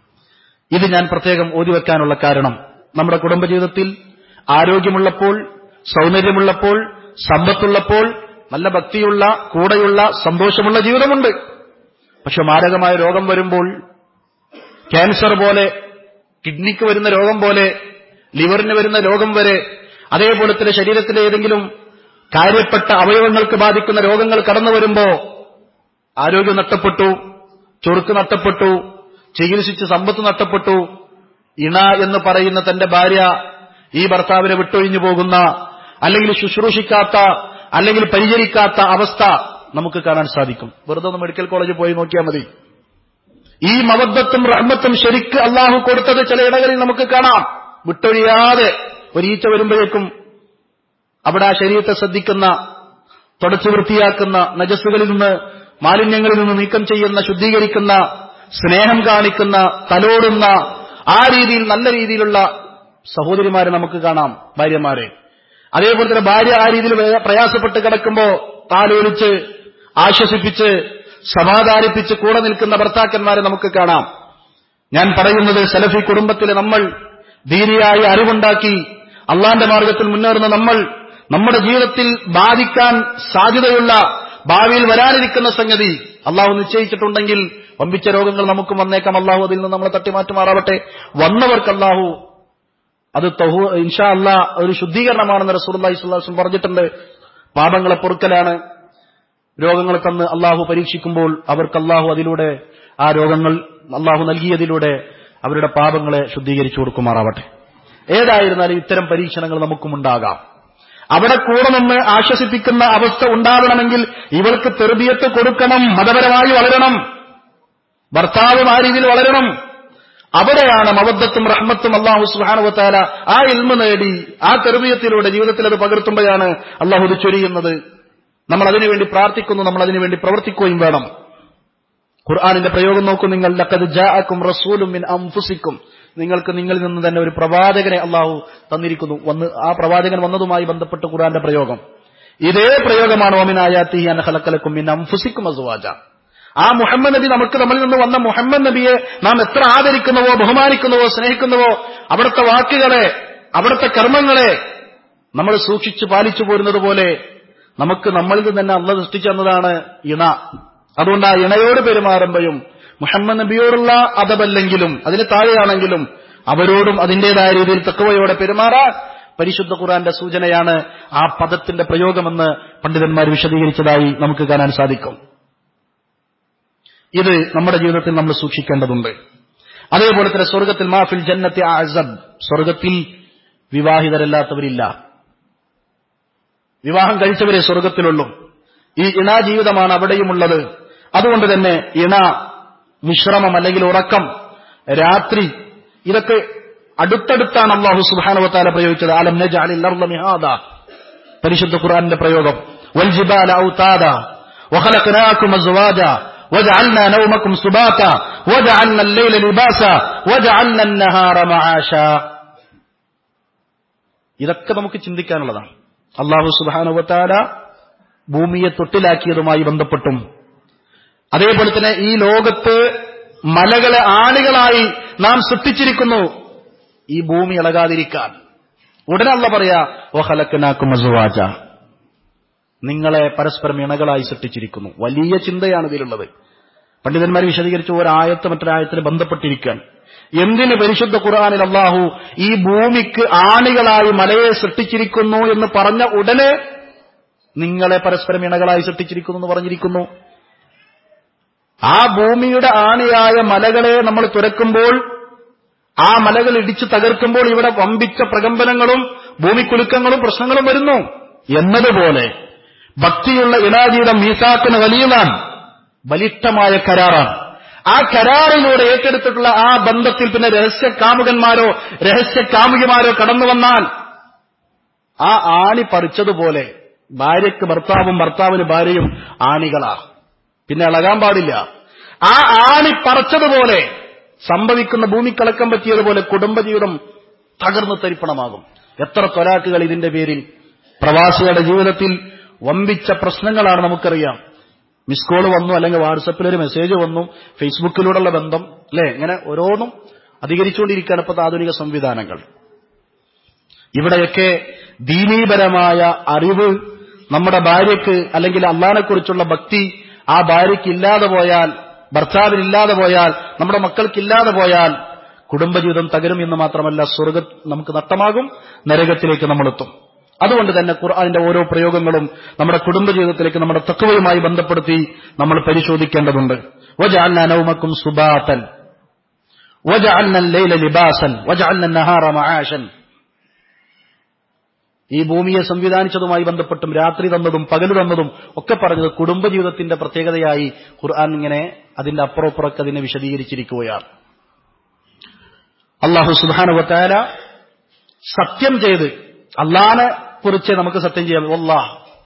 [SPEAKER 1] ഇത് ഞാൻ പ്രത്യേകം ഓതിവെക്കാനുള്ള കാരണം നമ്മുടെ കുടുംബജീവിതത്തിൽ ആരോഗ്യമുള്ളപ്പോൾ സൗന്ദര്യമുള്ളപ്പോൾ സമ്പത്തുള്ളപ്പോൾ നല്ല ഭക്തിയുള്ള കൂടെയുള്ള സന്തോഷമുള്ള ജീവിതമുണ്ട് പക്ഷെ മാരകമായ രോഗം വരുമ്പോൾ ക്യാൻസർ പോലെ കിഡ്നിക്ക് വരുന്ന രോഗം പോലെ ലിവറിന് വരുന്ന രോഗം വരെ അതേപോലെ തന്നെ ശരീരത്തിലെ ഏതെങ്കിലും കാര്യപ്പെട്ട അവയവങ്ങൾക്ക് ബാധിക്കുന്ന രോഗങ്ങൾ കടന്നു വരുമ്പോ ആരോഗ്യം നഷ്ടപ്പെട്ടു ചൊറുക്ക് നഷ്ടപ്പെട്ടു ചികിത്സിച്ച് സമ്പത്ത് നഷ്ടപ്പെട്ടു ഇണ എന്ന് പറയുന്ന തന്റെ ഭാര്യ ഈ ഭർത്താവിനെ വിട്ടൊഴിഞ്ഞു പോകുന്ന അല്ലെങ്കിൽ ശുശ്രൂഷിക്കാത്ത അല്ലെങ്കിൽ പരിചരിക്കാത്ത അവസ്ഥ നമുക്ക് കാണാൻ സാധിക്കും വെറുതെ ഒന്ന് മെഡിക്കൽ കോളേജിൽ പോയി നോക്കിയാൽ മതി ഈ മവദ്ദത്തും റഹ്മത്തും ശരിക്ക് അള്ളാഹു കൊടുത്തത് ചില ഇടങ്ങളിൽ നമുക്ക് കാണാം വിട്ടൊഴിയാതെ ഒരീച്ച വരുമ്പോഴേക്കും അവിടെ ആ ശരീരത്തെ ശ്രദ്ധിക്കുന്ന തുടച്ചു വൃത്തിയാക്കുന്ന നജസ്സുകളിൽ നിന്ന് മാലിന്യങ്ങളിൽ നിന്ന് നീക്കം ചെയ്യുന്ന ശുദ്ധീകരിക്കുന്ന സ്നേഹം കാണിക്കുന്ന തലോടുന്ന ആ രീതിയിൽ നല്ല രീതിയിലുള്ള സഹോദരിമാരെ നമുക്ക് കാണാം ഭാര്യമാരെ അതേപോലെ തന്നെ ഭാര്യ ആ രീതിയിൽ പ്രയാസപ്പെട്ട് കിടക്കുമ്പോ താലോലിച്ച് ആശ്വസിപ്പിച്ച് സമാധാനിപ്പിച്ച് കൂടെ നിൽക്കുന്ന ഭർത്താക്കന്മാരെ നമുക്ക് കാണാം ഞാൻ പറയുന്നത് സലഫി കുടുംബത്തിലെ നമ്മൾ ധീരിയായ അറിവുണ്ടാക്കി അള്ളാന്റെ മാർഗത്തിൽ മുന്നേറുന്ന നമ്മൾ നമ്മുടെ ജീവിതത്തിൽ ബാധിക്കാൻ സാധ്യതയുള്ള ഭാവിയിൽ വരാനിരിക്കുന്ന സംഗതി അള്ളാഹു നിശ്ചയിച്ചിട്ടുണ്ടെങ്കിൽ വമ്പിച്ച രോഗങ്ങൾ നമുക്കും വന്നേക്കാം അള്ളാഹു അതിൽ നിന്ന് നമ്മളെ തട്ടിമാറ്റുമാറാവട്ടെ വന്നവർക്ക് അള്ളാഹു അത് തഹു ഇൻഷാ അല്ലാ ഒരു ശുദ്ധീകരണമാണെന്ന് റസൂർല്ലാഹി സ്വല്ലാസും പറഞ്ഞിട്ടുണ്ട് പാപങ്ങളെ പൊറുക്കലാണ് രോഗങ്ങൾ തന്ന് അള്ളാഹു പരീക്ഷിക്കുമ്പോൾ അവർക്ക് അള്ളാഹു അതിലൂടെ ആ രോഗങ്ങൾ അള്ളാഹു നൽകിയതിലൂടെ അവരുടെ പാപങ്ങളെ ശുദ്ധീകരിച്ചു കൊടുക്കുമാറാവട്ടെ ഏതായിരുന്നാലും ഇത്തരം പരീക്ഷണങ്ങൾ നമുക്കും ഉണ്ടാകാം അവിടെ കൂടെ നിന്ന് ആശ്വസിപ്പിക്കുന്ന അവസ്ഥ ഉണ്ടാവണമെങ്കിൽ ഇവൾക്ക് തെറുതിയത്ത് കൊടുക്കണം മതപരമായി വളരണം ഭർത്താവും ആ രീതിയിൽ വളരണം അവിടെയാണ് മവദ്ദത്തും റഹ്മത്തും അള്ളാഹു സുഹാനുവത്താല ആ ഇൽമ നേടി ആ തെറുതിയത്തിലൂടെ ജീവിതത്തിൽ അത് പകർത്തുമ്പോഴാണ് അള്ളാഹു ഇത് ചൊരിയുന്നത് നമ്മൾ അതിനുവേണ്ടി പ്രാർത്ഥിക്കുന്നു നമ്മൾ അതിനുവേണ്ടി പ്രവർത്തിക്കുകയും വേണം ഖുർആാനിന്റെ പ്രയോഗം നോക്കൂ നിങ്ങൾ ലക്കത് ജാഅക്കും റസൂലും മിൻ അംഫുസിക്കും നിങ്ങൾക്ക് നിങ്ങളിൽ നിന്ന് തന്നെ ഒരു പ്രവാചകനെ അള്ളാഹു തന്നിരിക്കുന്നു വന്ന് ആ പ്രവാചകൻ വന്നതുമായി ബന്ധപ്പെട്ട് ഖുർആന്റെ പ്രയോഗം ഇതേ പ്രയോഗമാണ് ഓമിനായാത്തി അനഹലക്കലക്കും മിൻ അംഫുസിക്കും അസുവാജ ആ മുഹമ്മദ് നബി നമുക്ക് നമ്മളിൽ നിന്ന് വന്ന മുഹമ്മദ് നബിയെ നാം എത്ര ആദരിക്കുന്നുവോ ബഹുമാനിക്കുന്നുവോ സ്നേഹിക്കുന്നുവോ അവിടുത്തെ വാക്കുകളെ അവിടുത്തെ കർമ്മങ്ങളെ നമ്മൾ സൂക്ഷിച്ചു പാലിച്ചു പോരുന്നത് പോലെ നമുക്ക് നമ്മളിൽ നിന്ന് തന്നെ അള്ള സൃഷ്ടിച്ചു തന്നതാണ് ഇണ അതുകൊണ്ട് ആ ഇണയോട് പെരുമാറുമ്പോഴും മുഹമ്മദ് നബിയോടുള്ള അതബല്ലെങ്കിലും അതിന് താഴെയാണെങ്കിലും അവരോടും അതിന്റേതായ രീതിയിൽ തക്കവയോടെ പെരുമാറാൻ പരിശുദ്ധ ഖുറാന്റെ സൂചനയാണ് ആ പദത്തിന്റെ പ്രയോഗമെന്ന് പണ്ഡിതന്മാർ വിശദീകരിച്ചതായി നമുക്ക് കാണാൻ സാധിക്കും ഇത് നമ്മുടെ ജീവിതത്തിൽ നമ്മൾ സൂക്ഷിക്കേണ്ടതുണ്ട് അതേപോലെ തന്നെ സ്വർഗത്തിൽ മാഫിൽ ജന്നത്തെ അസബ് സ്വർഗത്തിൽ വിവാഹിതരല്ലാത്തവരില്ല വിവാഹം കഴിച്ചവരെ സ്വർഗത്തിലുള്ളൂ ഈ ഇണ ജീവിതമാണ് അവിടെയുമുള്ളത് അതുകൊണ്ട് തന്നെ ഇണ വിശ്രമം അല്ലെങ്കിൽ ഉറക്കം രാത്രി ഇതൊക്കെ അടുത്തടുത്താണ് അള്ളാഹു സുബാനുവത്താല പ്രയോഗിച്ചത് ആലം നജാലിഹാദ പരിശുദ്ധ ഖുർആന്റെ പ്രയോഗം വൽജിബാല ഔതാദ وخلقناكم أزواجا وجعلنا نومكم سباتا وجعلنا الليل لباسا وجعلنا النهار معاشا ഇതൊക്കെ നമുക്ക് ചിന്തിക്കാനുള്ളതാണ് അള്ളാഹു സുബാനുവത്താല ഭൂമിയെ തൊട്ടിലാക്കിയതുമായി ബന്ധപ്പെട്ടും അതേപോലെ തന്നെ ഈ ലോകത്ത് മലകളെ ആണികളായി നാം സൃഷ്ടിച്ചിരിക്കുന്നു ഈ ഭൂമി ഇളകാതിരിക്കാൻ ഉടനെ അല്ല പറയാ ഓഹലക്കനാക്കും അസുവാജ നിങ്ങളെ പരസ്പരം ഇണകളായി സൃഷ്ടിച്ചിരിക്കുന്നു വലിയ ചിന്തയാണ് ഇതിലുള്ളത് പണ്ഡിതന്മാർ വിശദീകരിച്ച ഒരായത്ത് മറ്റൊരായത്തിന് ബന്ധപ്പെട്ടിരിക്കാൻ എന്തിന് പരിശുദ്ധ ഖുർആാനിൽ അള്ളാഹു ഈ ഭൂമിക്ക് ആണികളായി മലയെ സൃഷ്ടിച്ചിരിക്കുന്നു എന്ന് പറഞ്ഞ ഉടനെ നിങ്ങളെ പരസ്പരം ഇണകളായി സൃഷ്ടിച്ചിരിക്കുന്നു എന്ന് പറഞ്ഞിരിക്കുന്നു ആ ഭൂമിയുടെ ആണിയായ മലകളെ നമ്മൾ തുരക്കുമ്പോൾ ആ മലകൾ ഇടിച്ചു തകർക്കുമ്പോൾ ഇവിടെ വമ്പിച്ച പ്രകമ്പനങ്ങളും ഭൂമിക്കുലുക്കങ്ങളും പ്രശ്നങ്ങളും വരുന്നു എന്നതുപോലെ ഭക്തിയുള്ള ഇലാജിയുടെ മീസാത്തിന് വലിയതാണ് ബലിഷ്ഠമായ കരാറാണ് ആ കരാറിലൂടെ ഏറ്റെടുത്തിട്ടുള്ള ആ ബന്ധത്തിൽ പിന്നെ രഹസ്യ കാമുകന്മാരോ രഹസ്യ കാമുകിമാരോ കടന്നു വന്നാൽ ആ ആണി പറിച്ചതുപോലെ ഭാര്യയ്ക്ക് ഭർത്താവും ഭർത്താവിന് ഭാര്യയും ആണികളാ പിന്നെ ഇളകാൻ പാടില്ല ആ ആണി പറിച്ചതുപോലെ സംഭവിക്കുന്ന ഭൂമിക്കളക്കം പറ്റിയതുപോലെ കുടുംബജീവിതം തകർന്നു തരിപ്പണമാകും എത്ര തൊലാക്കുകൾ ഇതിന്റെ പേരിൽ പ്രവാസികളുടെ ജീവിതത്തിൽ വമ്പിച്ച പ്രശ്നങ്ങളാണ് നമുക്കറിയാം മിസ് കോൾ വന്നു അല്ലെങ്കിൽ വാട്സപ്പിൽ ഒരു മെസ്സേജ് വന്നു ഫേസ്ബുക്കിലൂടെയുള്ള ബന്ധം അല്ലെ ഇങ്ങനെ ഓരോന്നും അധികരിച്ചുകൊണ്ടിരിക്കുകയാണ് ഇപ്പോഴത്തെ ആധുനിക സംവിധാനങ്ങൾ ഇവിടെയൊക്കെ ദീനീപരമായ അറിവ് നമ്മുടെ ഭാര്യയ്ക്ക് അല്ലെങ്കിൽ അള്ളഹാനെക്കുറിച്ചുള്ള ഭക്തി ആ ഭാര്യയ്ക്ക് ഇല്ലാതെ പോയാൽ ഭർത്താവിനില്ലാതെ പോയാൽ നമ്മുടെ മക്കൾക്കില്ലാതെ പോയാൽ കുടുംബജീവിതം തകരും എന്ന് മാത്രമല്ല സ്വർഗ നമുക്ക് നഷ്ടമാകും നരകത്തിലേക്ക് നമ്മളെത്തും അതുകൊണ്ട് തന്നെ ഖുർആാനിന്റെ ഓരോ പ്രയോഗങ്ങളും നമ്മുടെ കുടുംബജീവിതത്തിലേക്ക് നമ്മുടെ തത്വയുമായി ബന്ധപ്പെടുത്തി നമ്മൾ പരിശോധിക്കേണ്ടതുണ്ട് വജഅൽനാ നൗമക്കും സുബാതൻ വജഅൽന ലൈല ലിബാസൻ വജഅൽന നഹാറ മആശൻ ഈ ഭൂമിയെ സംവിധാനിച്ചതുമായി ബന്ധപ്പെട്ടും രാത്രി തന്നതും പകല് തന്നതും ഒക്കെ പറഞ്ഞത് കുടുംബജീവിതത്തിന്റെ പ്രത്യേകതയായി ഖുർആൻ ഇങ്ങനെ അതിന്റെ അപ്പുറപ്പുറക്ക് അതിനെ വിശദീകരിച്ചിരിക്കുകയാണ് അള്ളാഹു സുബാനുവത്തായ സത്യം ചെയ്ത് അള്ളാനെ കുറിച്ച് നമുക്ക് സത്യം ചെയ്യാം അള്ളാഹ്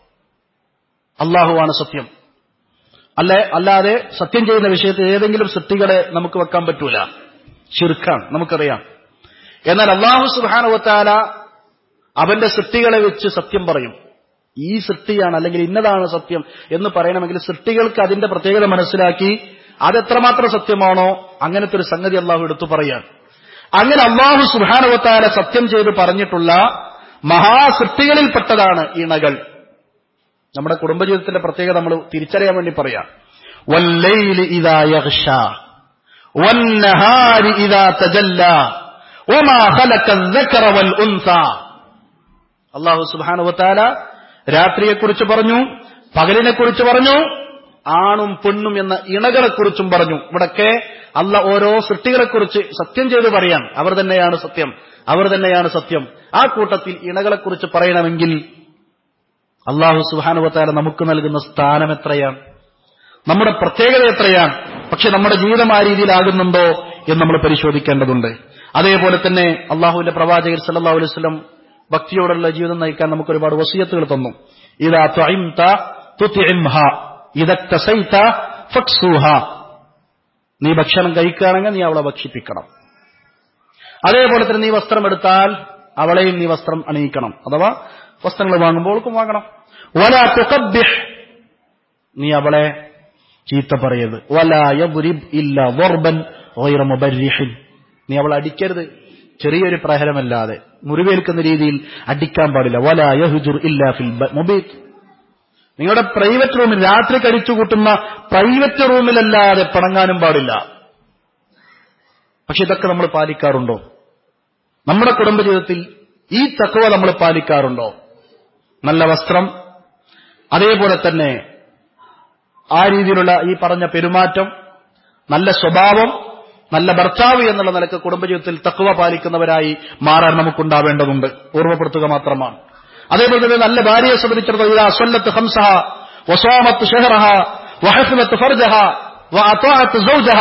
[SPEAKER 1] അള്ളാഹുവാണ് സത്യം അല്ലെ അല്ലാതെ സത്യം ചെയ്യുന്ന വിഷയത്തിൽ ഏതെങ്കിലും സൃഷ്ടികളെ നമുക്ക് വെക്കാൻ പറ്റൂല ഷിർഖാണ് നമുക്കറിയാം എന്നാൽ അള്ളാഹു സുബാനുവത്താല അവന്റെ സൃഷ്ടികളെ വെച്ച് സത്യം പറയും ഈ സൃഷ്ടിയാണ് അല്ലെങ്കിൽ ഇന്നതാണ് സത്യം എന്ന് പറയണമെങ്കിൽ സൃഷ്ടികൾക്ക് അതിന്റെ പ്രത്യേകത മനസ്സിലാക്കി അതെത്രമാത്രം സത്യമാണോ അങ്ങനത്തെ ഒരു സംഗതി അള്ളാഹു എടുത്തു പറയാൻ അങ്ങനെ അള്ളാഹു സുബാനുവത്താല സത്യം ചെയ്ത് പറഞ്ഞിട്ടുള്ള മഹാസൃഷ്ടികളിൽപ്പെട്ടതാണ് ഇണകൾ നമ്മുടെ കുടുംബജീവിതത്തിന്റെ പ്രത്യേകത നമ്മൾ തിരിച്ചറിയാൻ വേണ്ടി പറയാം വല്ലൈലി ഇദാ യഗ്ഷ വന്നഹാരി ഇദാ തജല്ല വമാ ഖലഖ الذكر والانثى അള്ളാഹു സുബാനുവത്താല രാത്രിയെക്കുറിച്ച് പറഞ്ഞു പകലിനെക്കുറിച്ച് പറഞ്ഞു ആണും പെണ്ണും എന്ന ഇണകളെക്കുറിച്ചും പറഞ്ഞു ഇവിടൊക്കെ അല്ല ഓരോ സൃഷ്ടികളെക്കുറിച്ച് സത്യം ചെയ്ത് പറയാൻ അവർ തന്നെയാണ് സത്യം അവർ തന്നെയാണ് സത്യം ആ കൂട്ടത്തിൽ ഇണകളെക്കുറിച്ച് പറയണമെങ്കിൽ അള്ളാഹു സുബാനുവത്താല നമുക്ക് നൽകുന്ന സ്ഥാനം എത്രയാണ് നമ്മുടെ പ്രത്യേകത എത്രയാണ് പക്ഷെ നമ്മുടെ ജീവിതം ആ രീതിയിലാകുന്നുണ്ടോ എന്ന് നമ്മൾ പരിശോധിക്കേണ്ടതുണ്ട് അതേപോലെ തന്നെ അള്ളാഹുവിന്റെ പ്രവാചകർ സല്ലാഹു അലൈഹി സ്വലം ഭക്തിയോടുള്ള ജീവിതം നയിക്കാൻ നമുക്ക് ഒരുപാട് വസീയത്തുകൾ തന്നു ഇതാ ത്വഇംത തുതിഇംഹ ഇദക്തസൈത ഫക്സൂഹ നീ ഭക്ഷണം കഴിക്കുകയാണെങ്കിൽ നീ അവളെ ഭക്ഷിപ്പിക്കണം അതേപോലെ തന്നെ നീ വസ്ത്രം എടുത്താൽ അവളെയും നീ വസ്ത്രം അണിയിക്കണം അഥവാ വസ്ത്രങ്ങൾ വാങ്ങുമ്പോൾക്കും വാങ്ങണം വല തുഖബ്ബിഹ് നീ അവളെ ചീത്ത പറയരുത് വല യദ്രിബ് ഇല്ല വർബൻ ഗൈറ മുബർരിഹിൻ നീ അവളെ അടിക്കരുത് ചെറിയൊരു പ്രഹരമല്ലാതെ മുറിവേൽക്കുന്ന രീതിയിൽ അടിക്കാൻ പാടില്ല വല യഹുജുർ ഇല്ല ഫിൽ മുബീത് നിങ്ങളുടെ പ്രൈവറ്റ് റൂമിൽ രാത്രി കഴിച്ചു കൂട്ടുന്ന പ്രൈവറ്റ് റൂമിലല്ലാതെ പണങ്ങാനും പാടില്ല പക്ഷെ ഇതൊക്കെ നമ്മൾ പാലിക്കാറുണ്ടോ നമ്മുടെ കുടുംബജീവിതത്തിൽ ഈ തക്കവ നമ്മൾ പാലിക്കാറുണ്ടോ നല്ല വസ്ത്രം അതേപോലെ തന്നെ ആ രീതിയിലുള്ള ഈ പറഞ്ഞ പെരുമാറ്റം നല്ല സ്വഭാവം നല്ല ഭർത്താവ് എന്നുള്ള നിലക്ക് കുടുംബജീവിതത്തിൽ തക്കുവ പാലിക്കുന്നവരായി മാറാൻ നമുക്കുണ്ടാവേണ്ടതുണ്ട് ഓർമ്മപ്പെടുത്തുക മാത്രമാണ് അതേപോലെ തന്നെ നല്ല ഭാര്യയെ സംബന്ധിച്ചിടത്തോളം ഇതാ സ്വല്ലത്ത് ഹംസഹ വസോമത്ത് ഷെഹറഹ വഹഫിമത്ത് ഫർജഹ വഅത്വാഅത്ത് സൗജഹ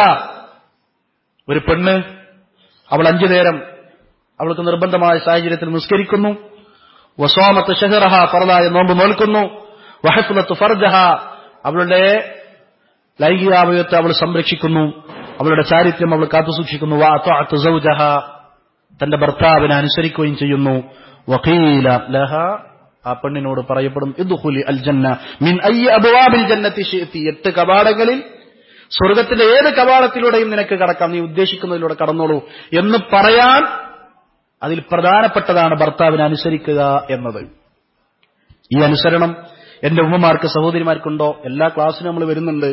[SPEAKER 1] ഒരു പെണ്ണ് അവൾ അഞ്ചു നേരം അവൾക്ക് നിർബന്ധമായ സാഹചര്യത്തിൽ നിസ്കരിക്കുന്നു വസോമത്ത് ഷെഹറഹ പറതായ നോമ്പ് നോൽക്കുന്നു വഹഫുലത്ത് ഫർജഹ അവളുടെ ലൈംഗികാവയത്തെ അവൾ സംരക്ഷിക്കുന്നു അവളുടെ ചാരിത്രം അവൾ കാത്തുസൂക്ഷിക്കുന്നു വാഅത്വാഅത്ത് സൗജഹ തന്റെ ഭർത്താവിനെ അനുസരിക്കുകയും ചെയ്യുന്നു വഖീല ലഹ ആ പെണ്ണിനോട് പറയപ്പെടും ഇദ്ഖുലി അൽ ജന്ന മിൻ അയ്യ അബ്വാബിൽ ജന്നത്തി ശിഅതി എട്ട് കവാടങ്ങളിൽ സ്വർഗത്തിന്റെ ഏത് കവാടത്തിലൂടെയും നിനക്ക് കടക്കാം നീ ഉദ്ദേശിക്കുന്നതിലൂടെ കടന്നോളൂ എന്ന് പറയാൻ അതിൽ പ്രധാനപ്പെട്ടതാണ് ഭർത്താവിനെ അനുസരിക്കുക എന്നത് ഈ അനുസരണം എന്റെ ഉമ്മമാർക്ക് സഹോദരിമാർക്കുണ്ടോ എല്ലാ ക്ലാസ്സിനും നമ്മൾ വരുന്നുണ്ട്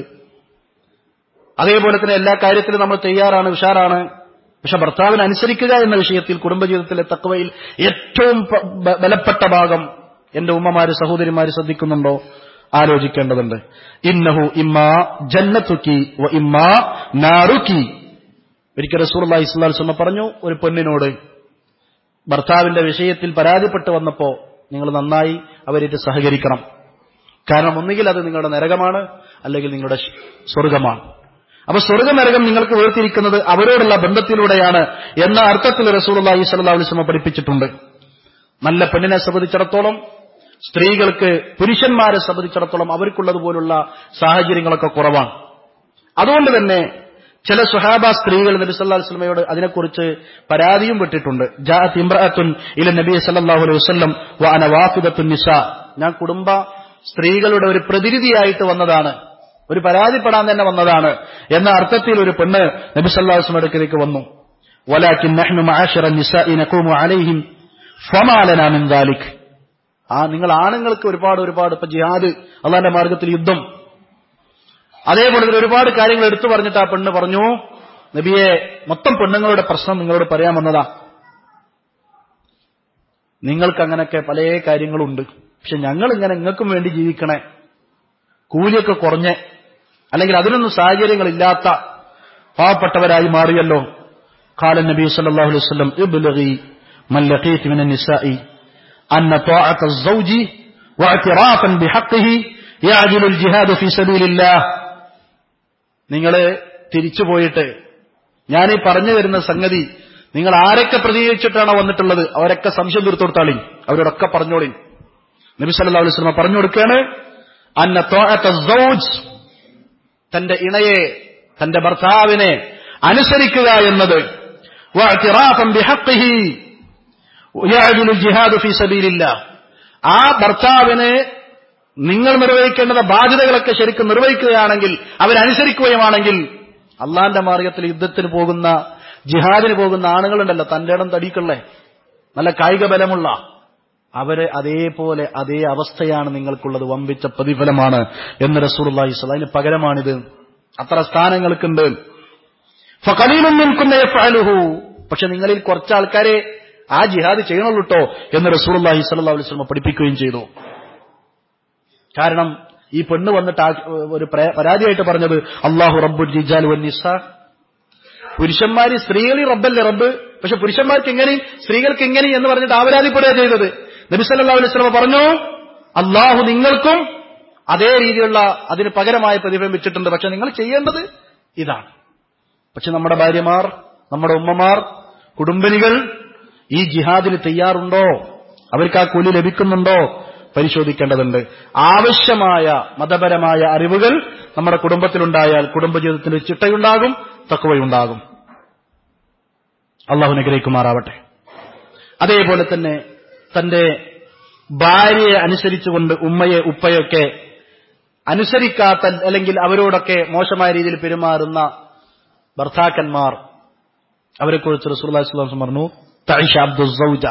[SPEAKER 1] അതേപോലെ തന്നെ എല്ലാ കാര്യത്തിലും നമ്മൾ തയ്യാറാണ് ഉഷാറാണ് പക്ഷെ ഭർത്താവിനെ അനുസരിക്കുക എന്ന വിഷയത്തിൽ കുടുംബജീവിതത്തിലെ തക്കവയിൽ ഏറ്റവും പ- ബ- ബലപ്പെട്ട ഭാഗം എന്റെ ഉമ്മമാര് സഹോദരിമാര് ശ്രദ്ധിക്കുന്നുണ്ടോ ആലോചിക്കേണ്ടതുണ്ട് ഇന്നഹു ഇമ്മാ ജന്നത്തുക്കി വ ഇമ്മാ നാറുക്കി ഒരിക്കൽ റസൂർ അള്ളാഹി സ്വല്ലാസ്മ പറഞ്ഞു ഒരു പെണ്ണിനോട് ഭർത്താവിന്റെ വിഷയത്തിൽ പരാതിപ്പെട്ട് വന്നപ്പോ നിങ്ങൾ നന്നായി അവരേറ്റ് സഹകരിക്കണം കാരണം ഒന്നുകിൽ അത് നിങ്ങളുടെ നരകമാണ് അല്ലെങ്കിൽ നിങ്ങളുടെ ശ്- സ്വർഗമാണ് അപ്പൊ സ്വർഗ നരകം നിങ്ങൾക്ക് വേർതിരിക്കുന്നത് അവരോടുള്ള ബന്ധത്തിലൂടെയാണ് എന്ന അർത്ഥത്തിൽ റസൂൽ അള്ളാഹി സ്വല്ലാ അലിസ്മ പഠിപ്പിച്ചിട്ടുണ്ട് നല്ല പെണ്ണിനെ സംബന്ധിച്ചിടത്തോളം സ്ത്രീകൾക്ക് പുരുഷന്മാരെ സംബന്ധിച്ചിടത്തോളം അവർക്കുള്ളതുപോലുള്ള സാഹചര്യങ്ങളൊക്കെ കുറവാണ് അതുകൊണ്ട് തന്നെ ചില സുഹാബ സ്ത്രീകൾ നബി സല്ലല്ലാഹു അലൈഹി വസല്ലമയോട് അതിനെക്കുറിച്ച് പരാതിയും വിട്ടിട്ടുണ്ട് ജാഅത്ത് ഇംറഅത്തുൻ ഇല നബി സല്ലല്ലാഹു അലൈഹി വസല്ലം വ അന വാഫിദത്തുൻ നിസാ ഞാൻ കുടുംബ സ്ത്രീകളുടെ ഒരു പ്രതിനിധിയായിട്ട് വന്നതാണ് ഒരു പരാതിപ്പെടാൻ തന്നെ വന്നതാണ് എന്ന അർത്ഥത്തിൽ ഒരു പെണ്ണ് നബി സല്ലല്ലാഹു അലൈഹി വസല്ലമയുടെ അടുക്കലേക്ക് വന്നു വലാകിൻ നഹ്നു മആശറ നിസാഇ നഖൂമു അലൈഹിം ഫമാ ലനാ മിൻ ദാലിക് ആ നിങ്ങൾ ആണുങ്ങൾക്ക് ഒരുപാട് ഒരുപാട് ഇപ്പൊ ജിഹാദ് അള്ളാന്റെ മാർഗത്തിൽ യുദ്ധം അതേപോലെ തന്നെ ഒരുപാട് കാര്യങ്ങൾ എടുത്തു പറഞ്ഞിട്ട് ആ പെണ്ണ് പറഞ്ഞു നബിയെ മൊത്തം പെണ്ണുങ്ങളുടെ പ്രശ്നം നിങ്ങളോട് പറയാമെന്നതാ നിങ്ങൾക്ക് അങ്ങനെയൊക്കെ പല കാര്യങ്ങളുണ്ട് പക്ഷെ ഞങ്ങൾ ഇങ്ങനെ നിങ്ങൾക്കും വേണ്ടി ജീവിക്കണേ കൂലിയൊക്കെ കുറഞ്ഞ് അല്ലെങ്കിൽ അതിനൊന്നും സാഹചര്യങ്ങളില്ലാത്ത പാവപ്പെട്ടവരായി മാറിയല്ലോ قال النبي صلى الله عليه وسلم ابلغي من لقيت من النساء أن طاعة الزوج واعترافا بحقه يعجل الجهاد في سبيل الله നിങ്ങൾ തിരിച്ചു പോയിട്ട് ഞാൻ ഈ പറഞ്ഞു തരുന്ന സംഗതി നിങ്ങൾ ആരൊക്കെ പ്രതികരിച്ചിട്ടാണോ വന്നിട്ടുള്ളത് അവരൊക്കെ സംശയം തീർത്തു കൊടുത്താളി അവരോടൊക്കെ പറഞ്ഞോളി നബി സല്ലല്ലാഹു അലൈഹി വസല്ലം പറഞ്ഞു കൊടുക്കുകയാണ് അന്ന ത്വാഅത്ത സൗജ് തന്റെ ഇണയെ തന്റെ ഭർത്താവിനെ അനുസരിക്കുക എന്നത് വഅ്തിറാഫൻ ബിഹഖ്ഹിഹി യഅദിലു ജിഹാദു ഫീ സബീലില്ലാഹ് ആ ഭർത്താവിന് നിങ്ങൾ നിർവഹിക്കേണ്ട ബാധ്യതകളൊക്കെ ശരിക്കും നിർവഹിക്കുകയാണെങ്കിൽ അവരനുസരിക്കുകയുമാണെങ്കിൽ അള്ളാന്റെ മാർഗത്തിൽ യുദ്ധത്തിന് പോകുന്ന ജിഹാദിന് പോകുന്ന ആണുങ്ങളുണ്ടല്ലോ തന്റെ ഇടം തടിക്കുള്ളേ നല്ല കായിക ബലമുള്ള അവര് അതേപോലെ അതേ അവസ്ഥയാണ് നിങ്ങൾക്കുള്ളത് വമ്പിച്ച പ്രതിഫലമാണ് എന്ന് റസൂർല്ലാഹി അതിന് പകരമാണിത് അത്ര സ്ഥാനങ്ങൾക്കുണ്ട് ഫഖലീലും നിൽക്കുന്ന യഫ്അലുഹു പക്ഷെ നിങ്ങളിൽ കുറച്ച് ആൾക്കാരെ ആ ജിഹാദ് ചെയ്യണുള്ളൂ കേട്ടോ എന്ന് റസൂർല്ലാഹി സല്ലല്ലാഹു അലൈഹി വസല്ലം പഠിപ്പിക്കുകയും ചെയ്തു കാരണം ഈ പെണ്ണ് വന്നിട്ട് ആ- ഒരു പ്ര- പരാതിയായിട്ട് പറഞ്ഞത് അള്ളാഹു റബ്ബുൽ ജിജാൽ വൻ നിസാ പുരുഷന്മാര് സ്ത്രീകളിൽ റബ്ബല്ലേ റബ്ബ് പക്ഷെ പുരുഷന്മാർക്ക് എങ്ങനെയും സ്ത്രീകൾക്ക് എങ്ങനെയും എന്ന് പറഞ്ഞിട്ട് ആവരാതിപ്പെടുക ചെയ്തത് നബി സല്ലല്ലാഹു അലൈഹി വസല്ലം പറഞ്ഞു അള്ളാഹു നിങ്ങൾക്കും അതേ രീതിയിലുള്ള അതിന് പകരമായ പ്രതിഫലം വെച്ചിട്ടുണ്ട് പക്ഷെ നിങ്ങൾ ചെയ്യേണ്ടത് ഇതാണ് പക്ഷെ നമ്മുടെ ഭാര്യമാർ നമ്മുടെ ഉമ്മമാർ കുടുംബിനികൾ ഈ ജിഹാദിന് തയ്യാറുണ്ടോ അവർക്ക് ആ കൂലി ലഭിക്കുന്നുണ്ടോ പരിശോധിക്കേണ്ടതുണ്ട് ആവശ്യമായ മതപരമായ അറിവുകൾ നമ്മുടെ കുടുംബത്തിലുണ്ടായാൽ കുടുംബജീവിതത്തിന് ചിട്ടയുണ്ടാകും തക്കവയുണ്ടാകും അള്ളാഹു അനുഗ്രഹിക്കുമാറാവട്ടെ അതേപോലെ തന്നെ തന്റെ ഭാര്യയെ അനുസരിച്ചുകൊണ്ട് ഉമ്മയെ ഉപ്പയൊക്കെ അനുസരിക്കാത്ത അല്ലെങ്കിൽ അവരോടൊക്കെ മോശമായ രീതിയിൽ പെരുമാറുന്ന ഭർത്താക്കന്മാർ അവരെക്കുറിച്ച് റസൂലുള്ളാഹി സ്വല്ലല്ലാഹു അലൈഹി വസല്ലം പറഞ്ഞു തൈഷ അബ്ദുസൗജ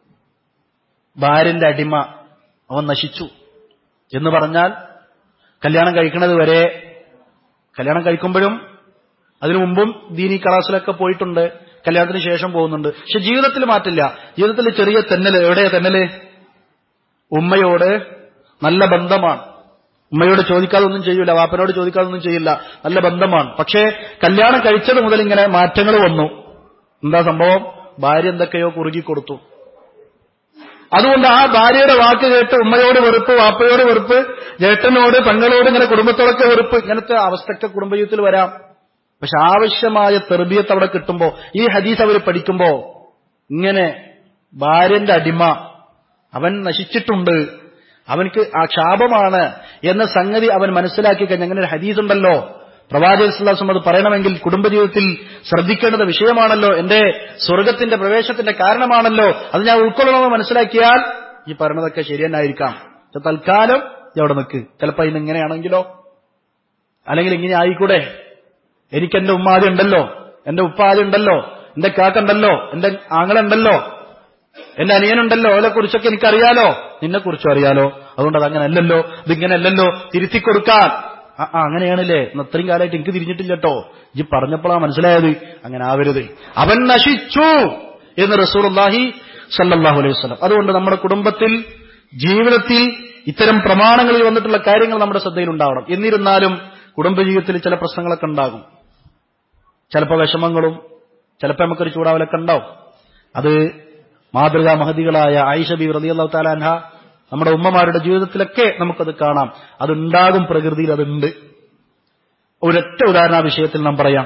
[SPEAKER 1] ഭാര്യന്റെ അടിമ അവൻ നശിച്ചു എന്ന് പറഞ്ഞാൽ കല്യാണം കഴിക്കുന്നത് വരെ കല്യാണം കഴിക്കുമ്പോഴും അതിനു മുമ്പും ദീനി ക്ലാസ്സിലൊക്കെ പോയിട്ടുണ്ട് കല്യാണത്തിന് ശേഷം പോകുന്നുണ്ട് പക്ഷെ ജീവിതത്തിൽ മാറ്റില്ല ജീവിതത്തിൽ ചെറിയ തെന്നല് എവിടെയാ തെന്നല് ഉമ്മയോട് നല്ല ബന്ധമാണ് ഉമ്മയോട് ചോദിക്കാതെ ഒന്നും ചെയ്യൂല വാപ്പനോട് ചോദിക്കാതെ ഒന്നും ചെയ്യില്ല നല്ല ബന്ധമാണ് പക്ഷേ കല്യാണം കഴിച്ചത് മുതൽ ഇങ്ങനെ മാറ്റങ്ങൾ വന്നു എന്താ സംഭവം ഭാര്യ എന്തൊക്കെയോ കുറുകി കൊടുത്തു അതുകൊണ്ട് ആ ഭാര്യയുടെ വാക്ക് കേട്ട് ഉമ്മയോട് വെറുപ്പ് വാപ്പയോട് വെറുപ്പ് ജേട്ടനോട് പെങ്ങളോട് ഇങ്ങനെ കുടുംബത്തോടൊക്കെ വെറുപ്പ് ഇങ്ങനത്തെ അവസ്ഥയൊക്കെ കുടുംബജീവിതത്തിൽ വരാം പക്ഷെ ആവശ്യമായ തെർബിയത്ത് അവിടെ കിട്ടുമ്പോ ഈ ഹദീസ് അവർ പഠിക്കുമ്പോ ഇങ്ങനെ ഭാര്യന്റെ അടിമ അവൻ നശിച്ചിട്ടുണ്ട് അവൻക്ക് ആ ക്ഷാപമാണ് എന്ന സംഗതി അവൻ മനസ്സിലാക്കി കഴിഞ്ഞ അങ്ങനെ ഒരു ഹദീസ് ഉണ്ടല്ലോ പ്രവാചക സുല്ലാസം അത് പറയണമെങ്കിൽ കുടുംബജീവിതത്തിൽ ശ്രദ്ധിക്കേണ്ടത് വിഷയമാണല്ലോ എന്റെ സ്വർഗത്തിന്റെ പ്രവേശത്തിന്റെ കാരണമാണല്ലോ അത് ഞാൻ ഉൾക്കൊള്ളണമെന്ന് മനസ്സിലാക്കിയാൽ ഈ പറഞ്ഞതൊക്കെ ശരി തന്നെയായിരിക്കാം പക്ഷെ തൽക്കാലം എവിടെ നിൽക്ക് ചിലപ്പോ ഇന്ന് ഇങ്ങനെയാണെങ്കിലോ അല്ലെങ്കിൽ ഇങ്ങനെ ആയിക്കൂടെ എനിക്ക് എന്റെ ഉമ്മാതി ഉണ്ടല്ലോ എന്റെ ഉപ്പാതി ഉണ്ടല്ലോ എന്റെ കാക്കുണ്ടല്ലോ എന്റെ ആങ്ങളുണ്ടല്ലോ എന്റെ അനിയനുണ്ടല്ലോ അവരെ കുറിച്ചൊക്കെ എനിക്കറിയാലോ നിന്നെ കുറിച്ചും അറിയാലോ അതുകൊണ്ട് അത് അങ്ങനെ അല്ലല്ലോ ഇതിങ്ങനെ അല്ലല്ലോ തിരുത്തി കൊടുക്കാൻ ആ ആ, അങ്ങനെയാണല്ലേ ഇന്ന് അത്രയും കാലമായിട്ട് എനിക്ക് തിരിഞ്ഞിട്ടില്ല കേട്ടോ ഇജ്ജ് പറഞ്ഞപ്പോഴാ മനസ്സിലായത് അങ്ങനെ ആവരുത് അവൻ നശിച്ചു എന്ന് റസൂർഹി സല്ലാഹു അലൈഹി വസ്ലം അതുകൊണ്ട് നമ്മുടെ കുടുംബത്തിൽ ജീവിതത്തിൽ ഇത്തരം പ്രമാണങ്ങളിൽ വന്നിട്ടുള്ള കാര്യങ്ങൾ നമ്മുടെ ശ്രദ്ധയിൽ ഉണ്ടാവണം എന്നിരുന്നാലും കുടുംബജീവിതത്തിൽ ചില പ്രശ്നങ്ങളൊക്കെ ഉണ്ടാകും ചിലപ്പോൾ വിഷമങ്ങളും ചിലപ്പോൾ നമുക്കൊരു ചൂടാവലൊക്കെ ഉണ്ടാവും അത് മാതൃകാ മഹതികളായ ആയിഷ ബി റളിയല്ലാഹു തആല അൻഹ നമ്മുടെ ഉമ്മമാരുടെ ജീവിതത്തിലൊക്കെ നമുക്കത് കാണാം അതുണ്ടാകും പ്രകൃതിയിൽ അതുണ്ട് ഒരൊറ്റ ഉദാഹരണ ആ വിഷയത്തിൽ നാം പറയാം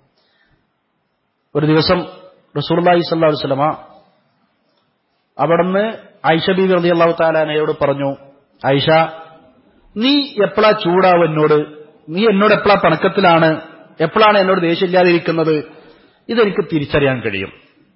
[SPEAKER 1] ഒരു ദിവസം റസൂർലായി സല്ലാ വസ്ലമ അവിടുന്ന് ആയിഷ ബി റളിയല്ലാഹു തആല അൻഹയോട് പറഞ്ഞു ആയിഷ നീ എപ്പോഴാ ചൂടാവും എന്നോട് നീ എന്നോട് എപ്പോഴാ പണക്കത്തിലാണ് എപ്പോഴാണ് എന്നോട് ദേഷ്യമില്ലാതിരിക്കുന്നത് ഇതെനിക്ക് തിരിച്ചറിയാൻ കഴിയും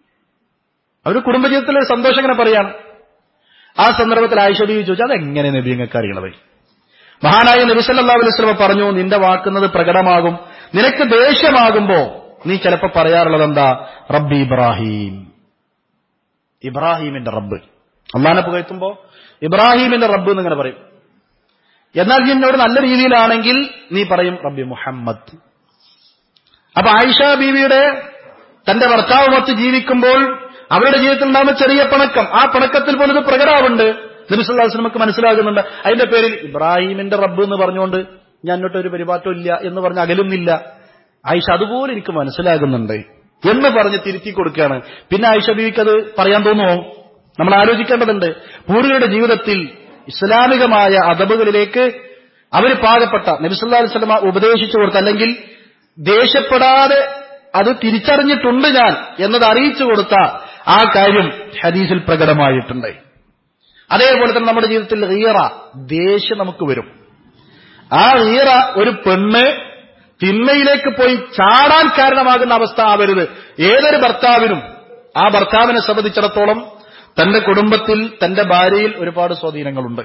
[SPEAKER 1] അവർ കുടുംബജീവിതത്തിലെ സന്തോഷം ഇങ്ങനെ പറയാണ് ആ സന്ദർഭത്തിൽ ആയിഷ ബീവി ചോദിച്ചു അതെങ്ങനെ നബി നിങ്ങൾക്ക് അറിയണത് മഹാനായ നബി സല്ലല്ലാഹു അലൈഹി വസല്ലം പറഞ്ഞു നിന്റെ വാക്കുന്നത് പ്രകടമാകും നിനക്ക് ദേഷ്യമാകുമ്പോ നീ ചിലപ്പോ പറയാറുള്ളത് എന്താ റബ്ബി ഇബ്രാഹിം ഇബ്രാഹിമിന്റെ റബ്ബ് അള്ളാനെ പുകഴ്ത്തുമ്പോ ഇബ്രാഹിമിന്റെ റബ്ബ് എന്നിങ്ങനെ പറയും എന്നാൽ നീ എന്നോട് നല്ല രീതിയിലാണെങ്കിൽ നീ പറയും റബ്ബി മുഹമ്മദ് അപ്പൊ ആയിഷ ബീവിയുടെ തന്റെ ഭർത്താവുമൊത്ത് ജീവിക്കുമ്പോൾ അവരുടെ ജീവിതത്തിൽ ഉണ്ടാകുന്ന ചെറിയ പണക്കം ആ പണക്കത്തിൽ പോലും ഇത് പ്രകടമാവുണ്ട് നബിസ്വല്ലാസ്ലമക്ക് മനസ്സിലാകുന്നുണ്ട് അതിന്റെ പേരിൽ ഇബ്രാഹിമിന്റെ റബ്ബ് എന്ന് പറഞ്ഞുകൊണ്ട് ഞാൻ എന്നിട്ട് ഒരു പരിപാറ്റവും ഇല്ല എന്ന് പറഞ്ഞ് അകലുന്നില്ല ആയിഷ അതുപോലെ എനിക്ക് മനസ്സിലാകുന്നുണ്ട് എന്ന് പറഞ്ഞ് തിരുത്തി കൊടുക്കുകയാണ് പിന്നെ ആയിഷ ബീവിക്ക് അത് പറയാൻ തോന്നുമോ നമ്മൾ ആലോചിക്കേണ്ടതുണ്ട് പൂർവികരുടെ ജീവിതത്തിൽ ഇസ്ലാമികമായ അതബുകളിലേക്ക് അവർ പാകപ്പെട്ട നബിസല്ലാ വസ്ലമ ഉപദേശിച്ചു കൊടുത്ത അല്ലെങ്കിൽ ദേഷ്യപ്പെടാതെ അത് തിരിച്ചറിഞ്ഞിട്ടുണ്ട് ഞാൻ എന്നത് അറിയിച്ചു കൊടുത്ത ആ കാര്യം ഹദീസിൽ പ്രകടമായിട്ടുണ്ട് അതേപോലെ തന്നെ നമ്മുടെ ജീവിതത്തിൽ റീറ ദേഷ്യം നമുക്ക് വരും ആ റീറ ഒരു പെണ്ണ് തിന്മയിലേക്ക് പോയി ചാടാൻ കാരണമാകുന്ന അവസ്ഥ ആവരുത് ഏതൊരു ഭർത്താവിനും ആ ഭർത്താവിനെ സംബന്ധിച്ചിടത്തോളം തന്റെ കുടുംബത്തിൽ തന്റെ ഭാര്യയിൽ ഒരുപാട് സ്വാധീനങ്ങളുണ്ട്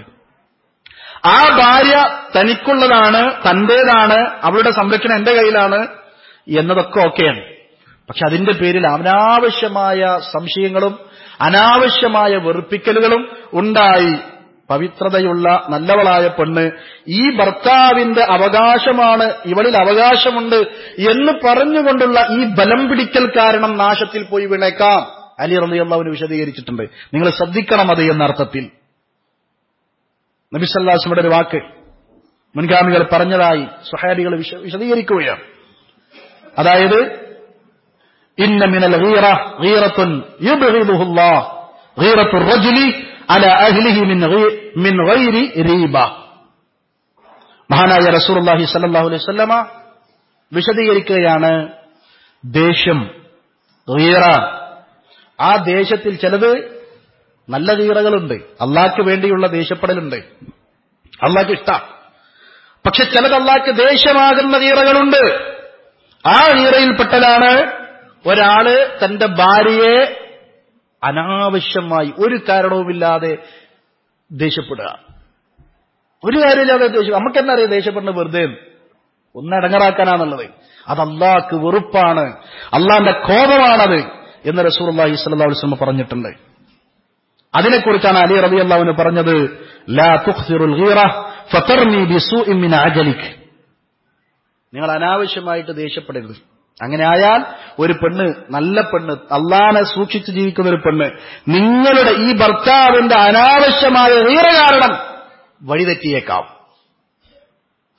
[SPEAKER 1] ആ ഭാര്യ തനിക്കുള്ളതാണ് തന്റേതാണ് അവളുടെ സംരക്ഷണം എന്റെ കയ്യിലാണ് എന്നതൊക്കെ ഓക്കെയാണ് പക്ഷെ അതിന്റെ പേരിൽ അനാവശ്യമായ സംശയങ്ങളും അനാവശ്യമായ വെറുപ്പിക്കലുകളും ഉണ്ടായി പവിത്രതയുള്ള നല്ലവളായ പെണ്ണ് ഈ ഭർത്താവിന്റെ അവകാശമാണ് ഇവളിൽ അവകാശമുണ്ട് എന്ന് പറഞ്ഞുകൊണ്ടുള്ള ഈ ബലം പിടിക്കൽ കാരണം നാശത്തിൽ പോയി വീണേക്കാം അലി റളിയല്ലാഹുവിന് വിശദീകരിച്ചിട്ടുണ്ട് നിങ്ങൾ ശ്രദ്ധിക്കണം അത് എന്ന അർത്ഥത്തിൽ നബിസല്ലാസ്മയുടെ ഒരു വാക്ക് മുൻഗാമികൾ പറഞ്ഞതായി സുഹാബികൾ വിശ- വിശദീകരിക്കുകയാണ് അതായത് ഇന്ന മിനൽ ഗീറ ഗീറത്തുൻ യുബ്ഗിദുഹു അല്ലാഹ് ഗീറത്തു റജുലി അല അഹ്ലിഹി മിൻ ഗീ- മിൻ ഗൈരി റീബ മഹാനായ റസൂലുള്ളാഹി സ്വല്ലല്ലാഹു അലൈഹി വസല്ലമ വിശദീകരിക്കുകയാണ് ദേഷ്യം ഗീറ ആ ദേശത്തിൽ ചിലത് നല്ല ഗീറകളുണ്ട് അള്ളാഹ്ക്ക് വേണ്ടിയുള്ള ദേഷ്യപ്പെടലുണ്ട് അള്ളാഹ്ക്ക് ഇഷ്ട പക്ഷെ ചിലത് അള്ളാഹ്ക്ക് ദേഷ്യമാകുന്ന ഗീറകളുണ്ട് ആ ഗീറയിൽപ്പെട്ടതാണ് ഒരാള് തന്റെ ഭാര്യയെ അനാവശ്യമായി ഒരു കാരണവുമില്ലാതെ ദേഷ്യപ്പെടുക ഒരു കാര്യമില്ലാതെ ദേഷ്യം നമുക്കെന്താ അറിയാം ദേഷ്യപ്പെടുന്നത് വെറുതെ ഒന്ന് ഇടങ്ങറാക്കാനാന്നുള്ളത് അത് അള്ളാഹ്ക്ക് വെറുപ്പാണ് അള്ളാന്റെ കോപമാണത് എന്ന് റസൂർ അള്ളാഹി സ്വല്ലാ വസ്ലമ പറഞ്ഞിട്ടുണ്ട് അതിനെക്കുറിച്ചാണ് അലി റബി അള്ളാഹുവിന് പറഞ്ഞത് ലാ തുഖ്സിറുൽ ഗീറ ഫതർനി ബിസൂഇൻ മിൻ അജലിക് നിങ്ങൾ അനാവശ്യമായിട്ട് ദേഷ്യപ്പെടരുത് അങ്ങനെ ആയാൽ ഒരു പെണ്ണ് നല്ല പെണ്ണ് അള്ളാനെ സൂക്ഷിച്ച് ജീവിക്കുന്ന ഒരു പെണ്ണ് നിങ്ങളുടെ ഈ ഭർത്താവിന്റെ അനാവശ്യമായ വീറ കാരണം വഴിതെറ്റിയേക്കാം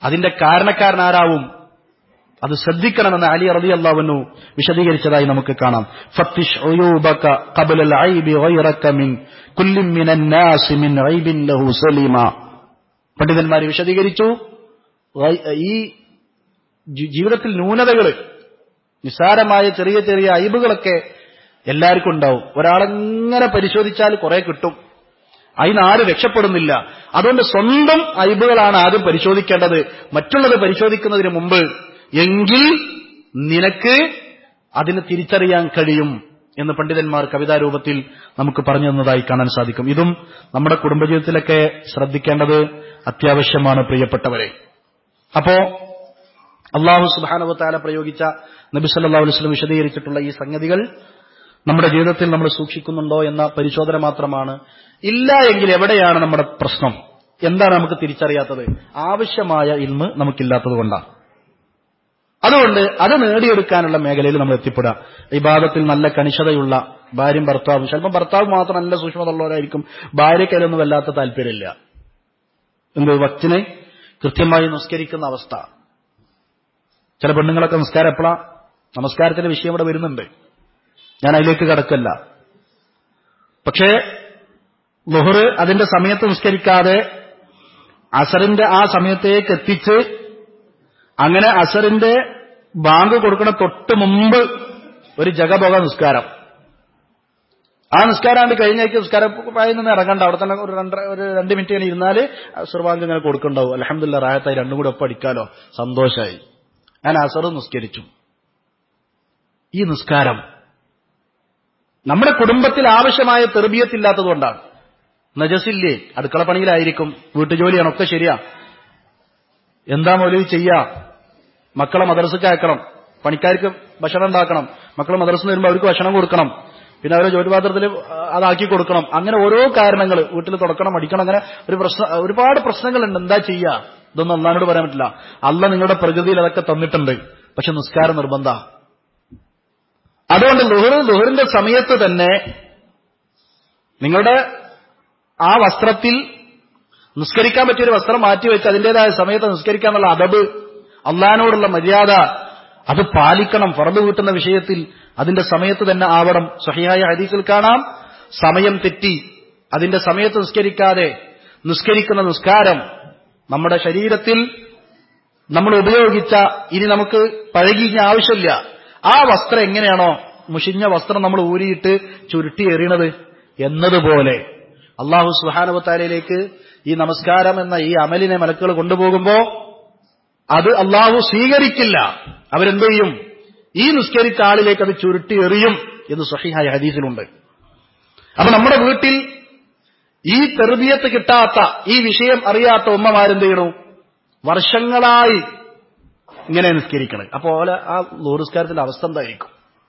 [SPEAKER 1] അതിന്റെ കാരണക്കാരനാരാവും അത് ശ്രദ്ധിക്കണമെന്ന് അലി റതി അള്ളാഹുവിനു വിശദീകരിച്ചതായി നമുക്ക് കാണാം ഫത്തിഷ് ഉയൂബക ഖബല ഐബി ഗൈറക മിൻ കുല്ലിൻ മിനൻ നാസി മിൻ ഐബിൻ ലഹു സലീമ പണ്ഡിതന്മാർ വിശദീകരിച്ചു ഗൈ- ഈ ജി- ജീവിതത്തിൽ ന്യൂനതകൾ നിസ്സാരമായ ചെറിയ ചെറിയ അയിബുകളൊക്കെ എല്ലാവർക്കും ഉണ്ടാവും ഒരാളെങ്ങനെ പരിശോധിച്ചാൽ കുറെ കിട്ടും അതിന് ആരും രക്ഷപ്പെടുന്നില്ല അതുകൊണ്ട് സ്വന്തം അയിബുകളാണ് ആദ്യം പരിശോധിക്കേണ്ടത് മറ്റുള്ളത് പരിശോധിക്കുന്നതിന് മുമ്പ് എങ്കിൽ നിനക്ക് അതിന് തിരിച്ചറിയാൻ കഴിയും എന്ന് പണ്ഡിതന്മാർ കവിതാരൂപത്തിൽ നമുക്ക് പറഞ്ഞു തന്നതായി കാണാൻ സാധിക്കും ഇതും നമ്മുടെ കുടുംബജീവിതത്തിലൊക്കെ ശ്രദ്ധിക്കേണ്ടത് അത്യാവശ്യമാണ് പ്രിയപ്പെട്ടവരെ അപ്പോ അള്ളാഹു സുബാനുവത്താല പ്രയോഗിച്ച നബി സല്ലല്ലാഹു അലൈഹി വസല്ലം വിശദീകരിച്ചിട്ടുള്ള ഈ സംഗതികൾ നമ്മുടെ ജീവിതത്തിൽ നമ്മൾ സൂക്ഷിക്കുന്നുണ്ടോ എന്ന പരിശോധന മാത്രമാണ് ഇല്ല എങ്കിൽ എവിടെയാണ് നമ്മുടെ പ്രശ്നം എന്താണ് നമുക്ക് തിരിച്ചറിയാത്തത് ആവശ്യമായ ഇൽമ് നമുക്കില്ലാത്തത് കൊണ്ടാണ് അതുകൊണ്ട് അത് നേടിയെടുക്കാനുള്ള മേഖലയിൽ നമ്മൾ എത്തിപ്പെടുക ഇബാദത്തിൽ നല്ല കണിശതയുള്ള ഭാര്യയും ഭർത്താവും ചിലപ്പോൾ ഭർത്താവ് മാത്രം നല്ല സൂക്ഷ്മതയുള്ളവരായിരിക്കും ഭാര്യക്കതിലൊന്നും വല്ലാത്ത താല്പര്യമില്ല എന്ത് വക്തിനെ കൃത്യമായി നിസ്കരിക്കുന്ന അവസ്ഥ ചില പെണ്ണുങ്ങളൊക്കെ നിസ്കാരം എപ്പോഴാ നമസ്കാരത്തിന്റെ വിഷയം ഇവിടെ വരുന്നുണ്ട് ഞാൻ അതിലേക്ക് കടക്കല്ല പക്ഷേ ലുഹറ് അതിന്റെ സമയത്ത് നിസ്കരിക്കാതെ അസറിന്റെ ആ സമയത്തേക്ക് എത്തിച്ച് അങ്ങനെ അസറിന്റെ ബാങ്ക് കൊടുക്കണ തൊട്ട് മുമ്പ് ഒരു ജഗബോഗ നിസ്കാരം ആ നിസ്കാരമാണ്ട് കഴിഞ്ഞേക്ക് നിസ്കാരം പായിൽ നിന്ന് ഇറങ്ങണ്ട അവിടെ തന്നെ ഒരു രണ്ട് ഒരു രണ്ട് മിനിറ്റ് ഇങ്ങനെ ഇരുന്നാല് അസുർബാങ്ക് ഇങ്ങനെ കൊടുക്കണ്ടാവും അലഹമില്ല റായത്തായി രണ്ടും കൂടെ ഒപ്പം അടിക്കാലോ സന്തോഷമായി ഞാൻ അസർ നിസ്കരിച്ചു ഈ നിസ്കാരം നമ്മുടെ കുടുംബത്തിൽ ആവശ്യമായ തെർബിയത്തില്ലാത്തതുകൊണ്ടാണ് നജസില്ലേ അടുക്കള പണിയിലായിരിക്കും വീട്ടുജോലിയാണ് ഒക്കെ ശരിയാ എന്താ മൗലവി ചെയ്യാ മക്കളെ മദ്രസക്ക് അയക്കണം പണിക്കാർക്ക് ഭക്ഷണം ഉണ്ടാക്കണം മക്കളെ മദ്രസ വരുമ്പോൾ അവർക്ക് ഭക്ഷണം കൊടുക്കണം പിന്നെ അവരെ ജോലിപാത്രത്തിൽ അതാക്കി കൊടുക്കണം അങ്ങനെ ഓരോ കാരണങ്ങൾ വീട്ടിൽ തുടക്കണം അടിക്കണം അങ്ങനെ ഒരു പ്രശ്ന ഒരുപാട് പ്രശ്നങ്ങളുണ്ട് എന്താ ചെയ്യാ ഇതൊന്നും അള്ളഹാനോട് പറയാൻ പറ്റില്ല അല്ല നിങ്ങളുടെ പ്രകൃതിയിൽ അതൊക്കെ തന്നിട്ടുണ്ട് പക്ഷെ നിസ്കാരം നിർബന്ധ അതുകൊണ്ട് ലുഹർ ലുഹറിന്റെ സമയത്ത് തന്നെ നിങ്ങളുടെ ആ വസ്ത്രത്തിൽ നിസ്കരിക്കാൻ പറ്റിയൊരു വസ്ത്രം മാറ്റിവെച്ച് അതിന്റേതായ സമയത്ത് നിസ്കരിക്കാനുള്ള അതബ് അള്ളഹാനോടുള്ള മര്യാദ അത് പാലിക്കണം ഫറദ് വീട്ടുന്ന വിഷയത്തിൽ അതിന്റെ സമയത്ത് തന്നെ ആവണം സഹിയായ ഹദീസിൽ കാണാം സമയം തെറ്റി അതിന്റെ സമയത്ത് നിസ്കരിക്കാതെ നിസ്കരിക്കുന്ന നിസ്കാരം നമ്മുടെ ശരീരത്തിൽ നമ്മൾ ഉപയോഗിച്ച ഇനി നമുക്ക് പഴകിയ ആവശ്യമില്ല ആ വസ്ത്രം എങ്ങനെയാണോ മുഷിഞ്ഞ വസ്ത്രം നമ്മൾ ഊരിയിട്ട് ചുരുട്ടി എറിയണത് എന്നതുപോലെ അള്ളാഹു സുഹാനവത്താലയിലേക്ക് ഈ നമസ്കാരം എന്ന ഈ അമലിനെ മലക്കുകൾ കൊണ്ടുപോകുമ്പോ അത് അള്ളാഹു സ്വീകരിക്കില്ല അവരെന്ത് ചെയ്യും ഈ നിസ്കരിച്ച ആളിലേക്ക് അത് ചുരുട്ടി എറിയും എന്ന് സഹിഹായ ഹദീസിലുണ്ട് അപ്പൊ നമ്മുടെ വീട്ടിൽ ഈ തെർബിയത്ത് കിട്ടാത്ത ഈ വിഷയം അറിയാത്ത ഉമ്മമാരെന്ത് ചെയ്യണു വർഷങ്ങളായി ഇങ്ങനെ നിസ്കരിക്കണം അപ്പോൾ ആ ലോറിസ്കാരത്തിന്റെ അവസ്ഥ എന്തായിരിക്കും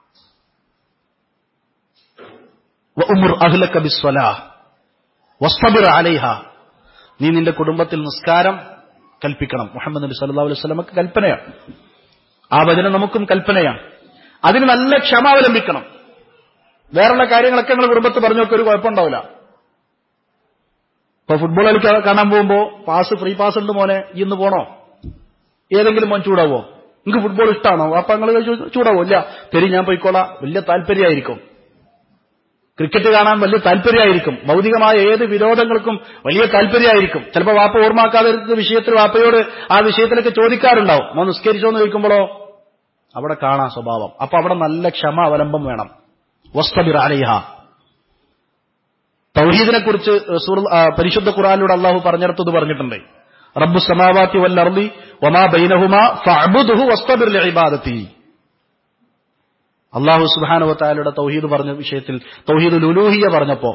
[SPEAKER 1] വഉമുർ അഹ്ലക ബിസ്സലാഹ് വസ്തബിർ അലൈഹ നീ നിന്റെ കുടുംബത്തിൽ നിസ്കാരം കൽപ്പിക്കണം മുഹമ്മദ് നബി സല്ലല്ലാഹു അലൈഹി വസല്ലമക്ക് കൽപ്പനയാണ് ആ വചനം നമുക്കും കൽപ്പനയാണ് അതിന് നല്ല ക്ഷമ അവലംബിക്കണം വേറുള്ള കാര്യങ്ങളൊക്കെ നിങ്ങൾ കുടുംബത്ത് പറഞ്ഞു നോക്കി ഒരു കുഴപ്പമുണ്ടാവില്ല ഇപ്പൊ ഫുട്ബോൾ കളിക്കാൻ കാണാൻ പോകുമ്പോ പാസ് ഫ്രീ പാസ് ഉണ്ട് മോനെ ഈ ഇന്ന് പോണോ ഏതെങ്കിലും മോൻ ചൂടാവോ നിങ്ങൾക്ക് ഫുട്ബോൾ ഇഷ്ടമാണോ അപ്പൊ നിങ്ങൾ ചൂടാവോ ഇല്ല തരി ഞാൻ പോയിക്കോളാം വലിയ താല്പര്യമായിരിക്കും ക്രിക്കറ്റ് കാണാൻ വലിയ താല്പര്യമായിരിക്കും ഭൗതികമായ ഏത് വിരോധങ്ങൾക്കും വലിയ താല്പര്യമായിരിക്കും ചിലപ്പോൾ വാപ്പ ഓർമ്മാക്കാതെ ഒരു വിഷയത്തിൽ വാപ്പയോട് ആ വിഷയത്തിലൊക്കെ ചോദിക്കാറുണ്ടാവും മോൻ നിസ്കരിച്ചോ എന്ന് ചോദിക്കുമ്പോഴോ അവിടെ കാണാം സ്വഭാവം അപ്പൊ അവിടെ നല്ല ക്ഷമ അവലംബം വേണം വസ്തബിർ അലൈഹ തൗഹീദിനെ കുറിച്ച് പരിശുദ്ധ ഖുറാനിലൂടെ അള്ളാഹു പറഞ്ഞിടത്തത് പറഞ്ഞിട്ടുണ്ട് റബ്ബു സമാവാത്തി വല്ലർദി വമാ ബൈനഹുമ ഫഅബുദുഹു വസ്തബിർ ലിഇബാദത്തി അള്ളാഹു സുബാനുവത്തായാലയുടെ തൗഹീദ് പറഞ്ഞ വിഷയത്തിൽ തൗഹീദ് ലുലൂഹിയ പറഞ്ഞപ്പോ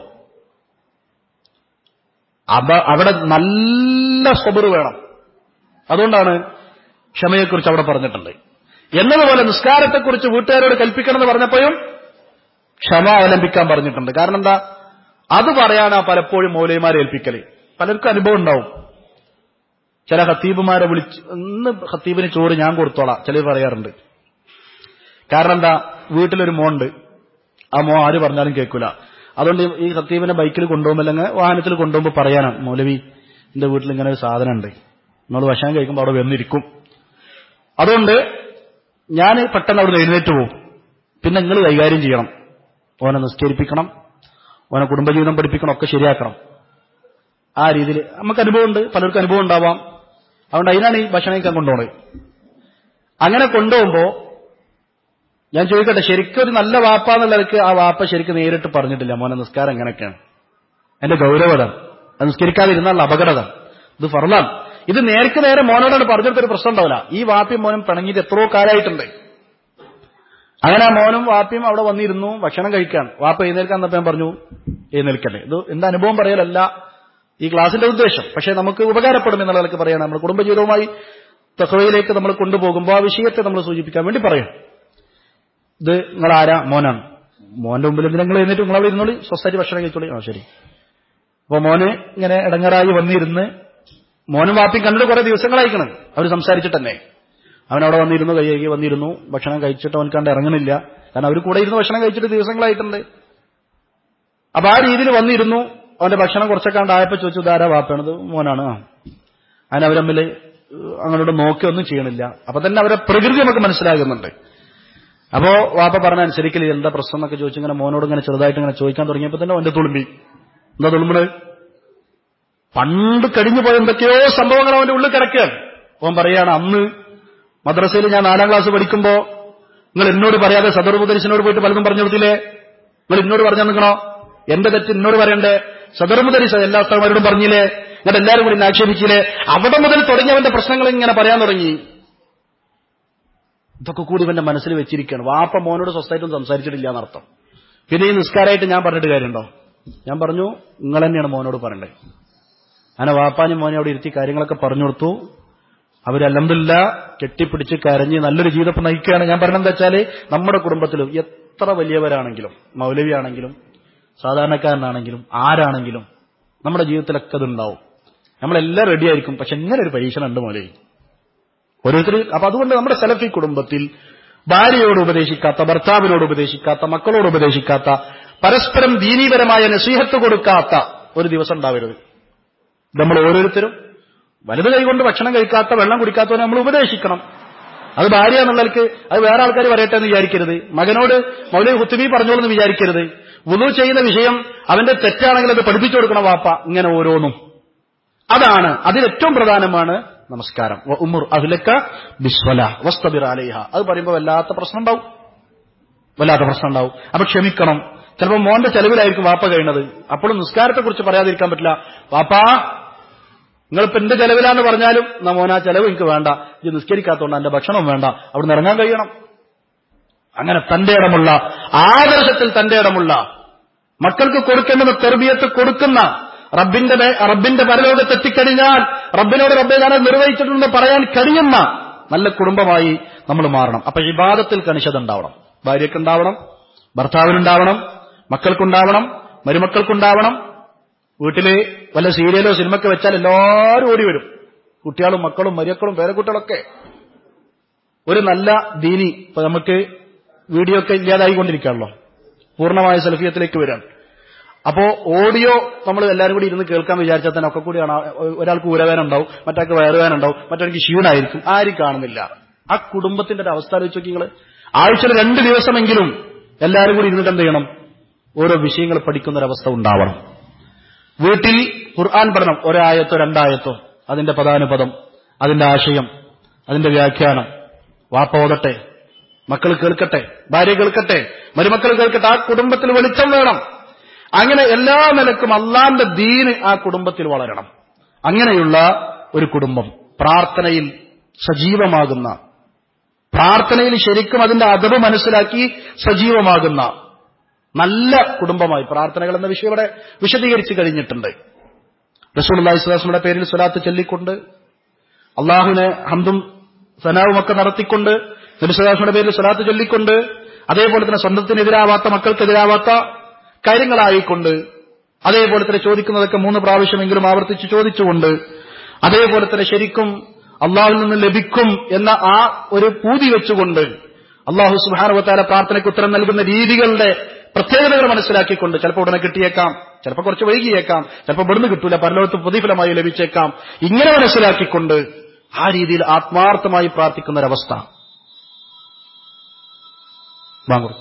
[SPEAKER 1] അവിടെ നല്ല സബർ വേണം അതുകൊണ്ടാണ് ക്ഷമയെക്കുറിച്ച് അവിടെ പറഞ്ഞിട്ടുണ്ട് എന്നതുപോലെ നിസ്കാരത്തെക്കുറിച്ച് വീട്ടുകാരോട് കൽപ്പിക്കണമെന്ന് പറഞ്ഞപ്പോഴും ക്ഷമ അവലംബിക്കാൻ പറഞ്ഞിട്ടുണ്ട് കാരണം എന്താ അത് പറയാനാ പലപ്പോഴും മൗലൈമാരെ ഏൽപ്പിക്കല് പലർക്കും അനുഭവം ഉണ്ടാവും ചില ഹത്തീബുമാരെ വിളിച്ച് ഇന്ന് ഹത്തീബിന് ചോറ് ഞാൻ കൊടുത്തോളാം ചിലർ പറയാറുണ്ട് കാരണം എന്താ വീട്ടിലൊരു മോണ്ട് ആ മോ ആര് പറഞ്ഞാലും കേൾക്കൂല അതുകൊണ്ട് ഈ ഹത്തീബിനെ ബൈക്കിൽ കൊണ്ടുപോകുമ്പോൾ അല്ലെങ്കിൽ വാഹനത്തിൽ കൊണ്ടുപോകുമ്പോൾ പറയാനാണ് മൗലവി എന്റെ വീട്ടിൽ ഇങ്ങനെ ഒരു സാധനം ഉണ്ട്
[SPEAKER 2] നമ്മൾ ഭക്ഷണം കഴിക്കുമ്പോൾ അവിടെ വന്നിരിക്കും അതുകൊണ്ട് ഞാൻ പെട്ടെന്ന് അവിടെ എഴുന്നേറ്റ് പോകും പിന്നെ നിങ്ങൾ കൈകാര്യം ചെയ്യണം ഓനെ നിസ്കരിപ്പിക്കണം ഓനെ കുടുംബജീവിതം പഠിപ്പിക്കണം ഒക്കെ ശരിയാക്കണം ആ രീതിയിൽ നമുക്ക് അനുഭവമുണ്ട് പലർക്കും അനുഭവം ഉണ്ടാവാം അതുകൊണ്ട് അതിനാണ് ഈ ഭക്ഷണം കഴിക്കാൻ കൊണ്ടുപോണത് അങ്ങനെ കൊണ്ടുപോകുമ്പോ ഞാൻ ചോദിക്കട്ടെ ശരിക്കും ഒരു നല്ല വാപ്പ എന്നുള്ളവർക്ക് ആ വാപ്പ ശരിക്കും നേരിട്ട് പറഞ്ഞിട്ടില്ല മോനെ നിസ്കാരം എങ്ങനെയൊക്കെയാണ് എന്റെ ഗൗരവതാണ് അത് നിസ്കരിക്കാതിരുന്നാൽ അപകടത ഇത് ഫറലാണ് ഇത് നേർക്ക് നേരെ മോനോടാണ് പറഞ്ഞിട്ടൊരു പ്രശ്നം ഉണ്ടാവില്ല ഈ വാപ്പിയും മോനും പിണങ്ങിയിട്ട് എത്രയോ കാലമായിട്ടുണ്ട് അങ്ങനെ ആ മോനും വാപ്പിയും അവിടെ വന്നിരുന്നു ഭക്ഷണം കഴിക്കാൻ വാപ്പ എഴുന്നേൽക്കാൻ തപ്പാൻ പറഞ്ഞു എഴുന്നേൽക്കല്ലേ ഇത് എന്താ അനുഭവം പറയലല്ല ഈ ക്ലാസിന്റെ ഉദ്ദേശം പക്ഷേ നമുക്ക് ഉപകാരപ്പെടും എന്നുള്ള നിലക്ക് പറയണം നമ്മുടെ കുടുംബജീവിതവുമായി തഹവയിലേക്ക് നമ്മൾ കൊണ്ടുപോകുമ്പോൾ ആ വിഷയത്തെ നമ്മൾ സൂചിപ്പിക്കാൻ വേണ്ടി പറയാം ഇത് നിങ്ങൾ ആരാ മോനാണ് മോന്റെ മുമ്പിൽ എന്തിനാ നിങ്ങൾ എഴുന്നേറ്റ് നിങ്ങൾ അവിടെ ഇരുന്നോളി സ്വസ്ഥായിട്ട് ഭക്ഷണം കഴിച്ചോളി ആ ശരി അപ്പൊ മോന് ഇങ്ങനെ ഇടങ്ങറായി വന്നിരുന്ന് മോനും വാപ്പിയും കണ്ടിട്ട് കുറെ ദിവസങ്ങളായിക്കണം അവർ സംസാരിച്ചിട്ട് തന്നെ അവൻ അവിടെ വന്നിരുന്നു കൈ കഴുകി വന്നിരുന്നു ഭക്ഷണം കഴിച്ചിട്ട് അവൻ കണ്ട് ഇറങ്ങണില്ല കാരണം അവർ കൂടെ ഇരുന്ന് ഭക്ഷണം കഴിച്ചിട്ട് ദിവസങ്ങളായിട്ടുണ്ട് അപ്പൊ ആ രീതിയിൽ വന്നിരുന്നു അവന്റെ ഭക്ഷണം കുറച്ചൊക്കെ കണ്ടായപ്പോ ചോദിച്ചു ധാരാ വാപ്പാണത് മോനാണ് ആ അതിന് അവർ തമ്മിൽ അങ്ങോട്ട് നോക്കി ഒന്നും ചെയ്യണില്ല അപ്പൊ തന്നെ അവരെ പ്രകൃതി നമുക്ക് മനസ്സിലാകുന്നുണ്ട് അപ്പോ വാപ്പ പറഞ്ഞ അനുസരിക്കല് എന്താ പ്രശ്നം എന്നൊക്കെ ചോദിച്ചു ഇങ്ങനെ മോനോട് ഇങ്ങനെ ചെറുതായിട്ട് ഇങ്ങനെ ചോദിക്കാൻ തുടങ്ങിയപ്പോ തന്നെ അവന്റെ തുളുമ്പി എന്താ തുളുമ്പണ് പണ്ട് കഴിഞ്ഞു പോയ എന്തൊക്കെയോ സംഭവങ്ങൾ അവന്റെ ഉള്ളിൽ കിടക്കുകയാണ് അവൻ പറയാണ് അന്ന് മദ്രസയിൽ ഞാൻ നാലാം ക്ലാസ് പഠിക്കുമ്പോ നിങ്ങൾ എന്നോട് പറയാതെ സദർ മുദരിസിനോട് പോയിട്ട് പലതും പറഞ്ഞു കൊടുത്തില്ലേ നിങ്ങൾ എന്നോട് പറഞ്ഞു നിൽക്കണോ എന്റെ തെറ്റ് എന്നോട് പറയണ്ടേ സദർ മുദരിസ എല്ലാ സ്ഥലമാരോടും പറഞ്ഞില്ലേ എന്നിട്ട് എല്ലാവരും കൂടി എന്നെ ആക്ഷേപിച്ചില്ലേ അവിടെ മുതൽ തുടങ്ങിയവന്റെ പ്രശ്നങ്ങൾ ഇങ്ങനെ പറയാൻ തുടങ്ങി ഇതൊക്കെ കൂടി ഇവന്റെ മനസ്സിൽ വെച്ചിരിക്കുകയാണ് വാപ്പ മോനോട് സ്വസ്ഥമായിട്ടും സംസാരിച്ചിട്ടില്ല എന്നർത്ഥം പിന്നെ ഈ നിസ്കാരമായിട്ട് ഞാൻ പറഞ്ഞിട്ട് കാര്യമുണ്ടോ ഞാൻ പറഞ്ഞു നിങ്ങൾ തന്നെയാണ് മോനോട് പറയണ്ടേ അങ്ങനെ വാപ്പാനും മോനെ അവിടെ ഇരുത്തി കാര്യങ്ങളൊക്കെ പറഞ്ഞു കൊടുത്തു അവരല്ലമില്ല കെട്ടിപ്പിടിച്ച് കരഞ്ഞ് നല്ലൊരു ജീവിതം നയിക്കുകയാണ് ഞാൻ പറഞ്ഞത് എന്താ വെച്ചാല് നമ്മുടെ കുടുംബത്തിലും എത്ര വലിയവരാണെങ്കിലും മൗലവിയാണെങ്കിലും സാധാരണക്കാരനാണെങ്കിലും ആരാണെങ്കിലും നമ്മുടെ ജീവിതത്തിലൊക്കെ അതുണ്ടാവും നമ്മളെല്ലാം റെഡി ആയിരിക്കും പക്ഷെ ഇങ്ങനെ ഒരു പരീക്ഷണം ഉണ്ട് മൗലവി ഓരോരുത്തർ അപ്പൊ അതുകൊണ്ട് നമ്മുടെ സെലഫി കുടുംബത്തിൽ ഭാര്യയോട് ഉപദേശിക്കാത്ത ഭർത്താവിനോട് ഉപദേശിക്കാത്ത മക്കളോട് ഉപദേശിക്കാത്ത പരസ്പരം ദീനീപരമായ നസീഹത്ത് കൊടുക്കാത്ത ഒരു ദിവസം ഉണ്ടാവരുത് നമ്മൾ ഓരോരുത്തരും വലത് കൈകൊണ്ട് ഭക്ഷണം കഴിക്കാത്ത വെള്ളം കുടിക്കാത്തവനെ നമ്മൾ ഉപദേശിക്കണം അത് ഭാര്യ എന്നുള്ളവർക്ക് അത് വേറെ ആൾക്കാർ പറയട്ടെ എന്ന് വിചാരിക്കരുത് മകനോട് മൗലവി ഹുത്തുബി പറഞ്ഞോളെന്ന് വിചാരിക്കരുത് വുളു ചെയ്യുന്ന വിഷയം അവന്റെ തെറ്റാണെങ്കിൽ അത് പഠിപ്പിച്ചു കൊടുക്കണം വാപ്പ ഇങ്ങനെ ഓരോന്നും അതാണ് അതിലേറ്റവും പ്രധാനമാണ് നമസ്കാരം ഉമ്മുർ അഹ്ലക്ക ബിസ്വല വസ്തബിർ അലൈഹ അത് പറയുമ്പോൾ വല്ലാത്ത പ്രശ്നം ഉണ്ടാവും വല്ലാത്ത പ്രശ്നം ഉണ്ടാവും അപ്പൊ ക്ഷമിക്കണം ചിലപ്പോൾ മോന്റെ ചെലവിലായിരിക്കും വാപ്പ കഴിയുന്നത് അപ്പോഴും നിസ്കാരത്തെ കുറിച്ച് പറയാതിരിക്കാൻ പറ്റില്ല വാപ്പാ നിങ്ങളിപ്പോ എന്റെ ചെലവിലാന്ന് പറഞ്ഞാലും എന്നാ മോനാ ചെലവ് എനിക്ക് വേണ്ട ഇത് നിസ്കരിക്കാത്തതുകൊണ്ട് എന്റെ ഭക്ഷണം വേണ്ട അവിടുന്ന് ഇറങ്ങാൻ കഴിയണം അങ്ങനെ തന്റെ ഇടമുള്ള ആദർശത്തിൽ തന്റെ ഇടമുള്ള മക്കൾക്ക് കൊടുക്കേണ്ടുന്ന തെർബിയത്ത് കൊടുക്കുന്ന റബ്ബിന്റെ മേ- റബ്ബിന്റെ പരലോകത്ത് എത്തിക്കഴിഞ്ഞാൽ റബ്ബിനോട് റബ്ബെ ഞാൻ അത് നിർവഹിച്ചിട്ടുണ്ടെന്ന് പറയാൻ കഴിയുന്ന നല്ല കുടുംബമായി നമ്മൾ മാറണം അപ്പൊ ഇബാദത്തിൽ കണിശത ഉണ്ടാവണം ഭാര്യക്കുണ്ടാവണം ഭർത്താവിനുണ്ടാവണം മക്കൾക്കുണ്ടാവണം മരുമക്കൾക്കുണ്ടാവണം വീട്ടില് വല്ല സീരിയലോ സിനിമയൊക്കെ വെച്ചാൽ എല്ലാവരും ഓടി വരും കുട്ടികളും മക്കളും മരിയക്കളും പേരക്കുട്ടികളൊക്കെ ഒരു നല്ല ദീനി ഇപ്പൊ നമുക്ക് വീഡിയോ ഒക്കെ ഇല്ലാതായിക്കൊണ്ടിരിക്കുകയാണല്ലോ പൂർണ്ണമായ സെൽഫിയത്തിലേക്ക് വരാൻ അപ്പോ ഓഡിയോ നമ്മൾ എല്ലാവരും കൂടി ഇരുന്ന് കേൾക്കാൻ വിചാരിച്ചാൽ തന്നെ ഒക്കെ കൂടിയാണ് ഒരാൾക്ക് ഊരവേന ഉണ്ടാവും മറ്റാൾക്ക് വയറുവേന ഉണ്ടാവും മറ്റൊരാൾക്ക് ക്ഷീണായിരിക്കും ആരും കാണുന്നില്ല ആ കുടുംബത്തിന്റെ ഒരു അവസ്ഥ ആലോചിച്ച് നോക്കി നിങ്ങൾ ആഴ്ചയിൽ രണ്ട് ദിവസമെങ്കിലും എല്ലാവരും കൂടി ഇരുന്നിട്ട് എന്ത് ചെയ്യണം ഓരോ വിഷയങ്ങൾ പഠിക്കുന്ന ഒരവസ്ഥ ഉണ്ടാവണം വീട്ടിൽ ഖുർആൻ പഠനം ഒരായത്തോ രണ്ടായത്തോ അതിന്റെ പദാനുപദം അതിന്റെ ആശയം അതിന്റെ വ്യാഖ്യാനം വാപ്പ ഓതട്ടെ മക്കൾ കേൾക്കട്ടെ ഭാര്യ കേൾക്കട്ടെ മരുമക്കൾ കേൾക്കട്ടെ ആ കുടുംബത്തിൽ വെളിച്ചം വേണം അങ്ങനെ എല്ലാ നിലക്കും അള്ളാന്റെ ദീന് ആ കുടുംബത്തിൽ വളരണം അങ്ങനെയുള്ള ഒരു കുടുംബം പ്രാർത്ഥനയിൽ സജീവമാകുന്ന പ്രാർത്ഥനയിൽ ശരിക്കും അതിന്റെ അതവ് മനസ്സിലാക്കി സജീവമാകുന്ന നല്ല കുടുംബമായി പ്രാർത്ഥനകൾ എന്ന വിഷയം ഇവിടെ വിശദീകരിച്ചു കഴിഞ്ഞിട്ടുണ്ട് റസൂൽ അള്ളാഹിസ്ലാസ്മയുടെ പേരിൽ സ്വലാത്ത് ചൊല്ലിക്കൊണ്ട് അള്ളാഹുവിനെ ഹന്തും സനാവുമൊക്കെ നടത്തിക്കൊണ്ട് നബിസ്വലാസ്മയുടെ പേരിൽ സ്വലാത്ത് ചൊല്ലിക്കൊണ്ട് അതേപോലെ തന്നെ സ്വന്തത്തിനെതിരാവാത്ത മക്കൾക്കെതിരാവാത്ത കാര്യങ്ങളായിക്കൊണ്ട് അതേപോലെ തന്നെ ചോദിക്കുന്നതൊക്കെ മൂന്ന് പ്രാവശ്യമെങ്കിലും ആവർത്തിച്ച് ചോദിച്ചുകൊണ്ട് അതേപോലെ തന്നെ ശരിക്കും അള്ളാഹുവിൽ നിന്ന് ലഭിക്കും എന്ന ആ ഒരു പൂതി വെച്ചുകൊണ്ട് അള്ളാഹു സുബാനുവത്താല പ്രാർത്ഥനയ്ക്ക് ഉത്തരം നൽകുന്ന രീതികളുടെ പ്രത്യേകതകൾ മനസ്സിലാക്കിക്കൊണ്ട് ചിലപ്പോൾ ഉടനെ കിട്ടിയേക്കാം ചിലപ്പോൾ കുറച്ച് വൈകിയേക്കാം ചിലപ്പോൾ ഇവിടുന്ന് കിട്ടൂല പരലോകത്ത് പ്രതിഫലമായി ലഭിച്ചേക്കാം ഇങ്ങനെ മനസ്സിലാക്കിക്കൊണ്ട് ആ രീതിയിൽ ആത്മാർത്ഥമായി പ്രാർത്ഥിക്കുന്ന ഒരവസ്ഥ വാങ്ങും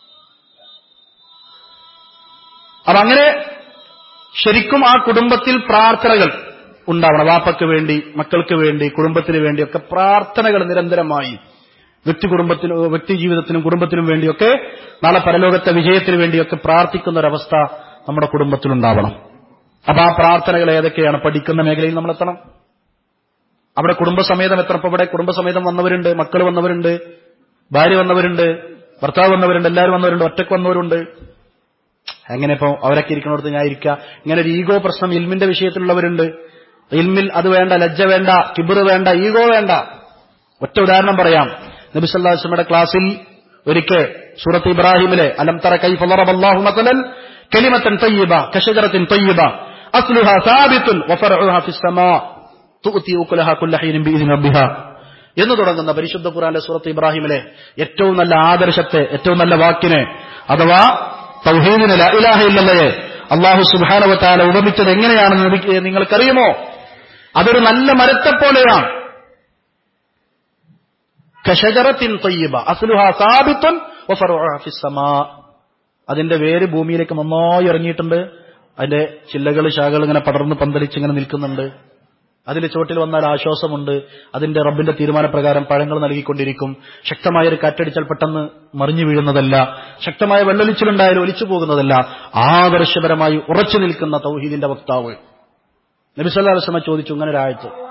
[SPEAKER 2] അപ്പൊ അങ്ങനെ ശരിക്കും ആ കുടുംബത്തിൽ പ്രാർത്ഥനകൾ ഉണ്ടാവണം വാപ്പയ്ക്ക് വേണ്ടി മക്കൾക്ക് വേണ്ടി കുടുംബത്തിന് വേണ്ടിയൊക്കെ പ്രാർത്ഥനകൾ നിരന്തരമായി വ്യക്തി കുടുംബത്തിനും വ്യക്തി ജീവിതത്തിനും കുടുംബത്തിനും വേണ്ടിയൊക്കെ നാളെ പരലോകത്തെ വിജയത്തിന് വേണ്ടിയൊക്കെ പ്രാർത്ഥിക്കുന്ന ഒരവസ്ഥ നമ്മുടെ കുടുംബത്തിലുണ്ടാവണം അപ്പൊ ആ പ്രാർത്ഥനകൾ ഏതൊക്കെയാണ് പഠിക്കുന്ന മേഖലയിൽ നമ്മൾ എത്തണം അവിടെ കുടുംബസമേതം എത്ര ഇപ്പൊ ഇവിടെ കുടുംബസമേതം വന്നവരുണ്ട് മക്കൾ വന്നവരുണ്ട് ഭാര്യ വന്നവരുണ്ട് ഭർത്താവ് വന്നവരുണ്ട് എല്ലാവരും വന്നവരുണ്ട് ഒറ്റക്ക് വന്നവരുണ്ട് എങ്ങനെ ഇപ്പൊ അവരൊക്കെ ഇരിക്കുന്നിടത്ത് ഞാൻ ഇരിക്കുക ഇങ്ങനെ ഒരു ഈഗോ പ്രശ്നം ഇൽമിന്റെ വിഷയത്തിലുള്ളവരുണ്ട് ഇൽമിൽ അത് വേണ്ട ലജ്ജ വേണ്ട കിബിർ വേണ്ട ഈഗോ വേണ്ട ഒറ്റ ഉദാഹരണം പറയാം നബിസല്ലാസ്മയുടെ ക്ലാസ്സിൽ ഒരിക്കൽ സൂറത്ത് ഇബ്രാഹിമിലെ അലം തറ കൈ ഫലറബല്ലാഹു മതലൻ കലിമത്തൻ തയ്യിബ കഷജറത്തിൻ തയ്യിബ അസ്ലുഹ സാബിത്തുൻ വഫറഉഹ ഫിസ്സമാ തുഅതി ഉകുലഹ കുല്ല ഹീനിൻ ബിഇذن റബ്ബിഹ എന്ന് തുടങ്ങുന്ന പരിശുദ്ധ ഖുർആന്റെ സൂറത്ത് ഇബ്രാഹിമിലെ ഏറ്റവും നല്ല ആദർശത്തെ ഏറ്റവും നല്ല വാക്കിനെ അഥവാ തൗഹീദിനെ ലാ ഇലാഹ ഇല്ലല്ലയെ അള്ളാഹു സുബ്ഹാനഹു വതആല ഉപമിച്ചത് എങ്ങനെയാണെന്ന് എനിക്ക് നിങ്ങൾക്കറിയുമോ അതൊരു നല്ല മരത്തെ പോലെയാണ് കഷജറത്തിൻ തയ്യിബ അസ്ലുഹ സാബിത്തുൻ വഫറഉഹ ഫിസ്സമാ അതിന്റെ വേര് ഭൂമിയിലേക്ക് നന്നായി ഇറങ്ങിയിട്ടുണ്ട് അതിന്റെ ചില്ലകൾ ശാഖകൾ ഇങ്ങനെ പടർന്ന് പന്തലിച്ച് ഇങ്ങനെ നിൽക്കുന്നുണ്ട് അതിന്റെ ചോട്ടിൽ വന്നാൽ ആശ്വാസമുണ്ട് അതിന്റെ റബ്ബിന്റെ തീരുമാനപ്രകാരം പഴങ്ങൾ നൽകിക്കൊണ്ടിരിക്കും ശക്തമായ ഒരു കാറ്റടിച്ചാൽ പെട്ടെന്ന് മറിഞ്ഞു വീഴുന്നതല്ല ശക്തമായ വെള്ളൊലിച്ചിലുണ്ടായാലും ഒലിച്ചു പോകുന്നതല്ല ആദർശപരമായി ഉറച്ചു നിൽക്കുന്ന തൗഹീദിന്റെ വക്താവ് നബിസല്ലാസ്മ ചോദിച്ചു ഇങ്ങനെ ഒരാഴ്ച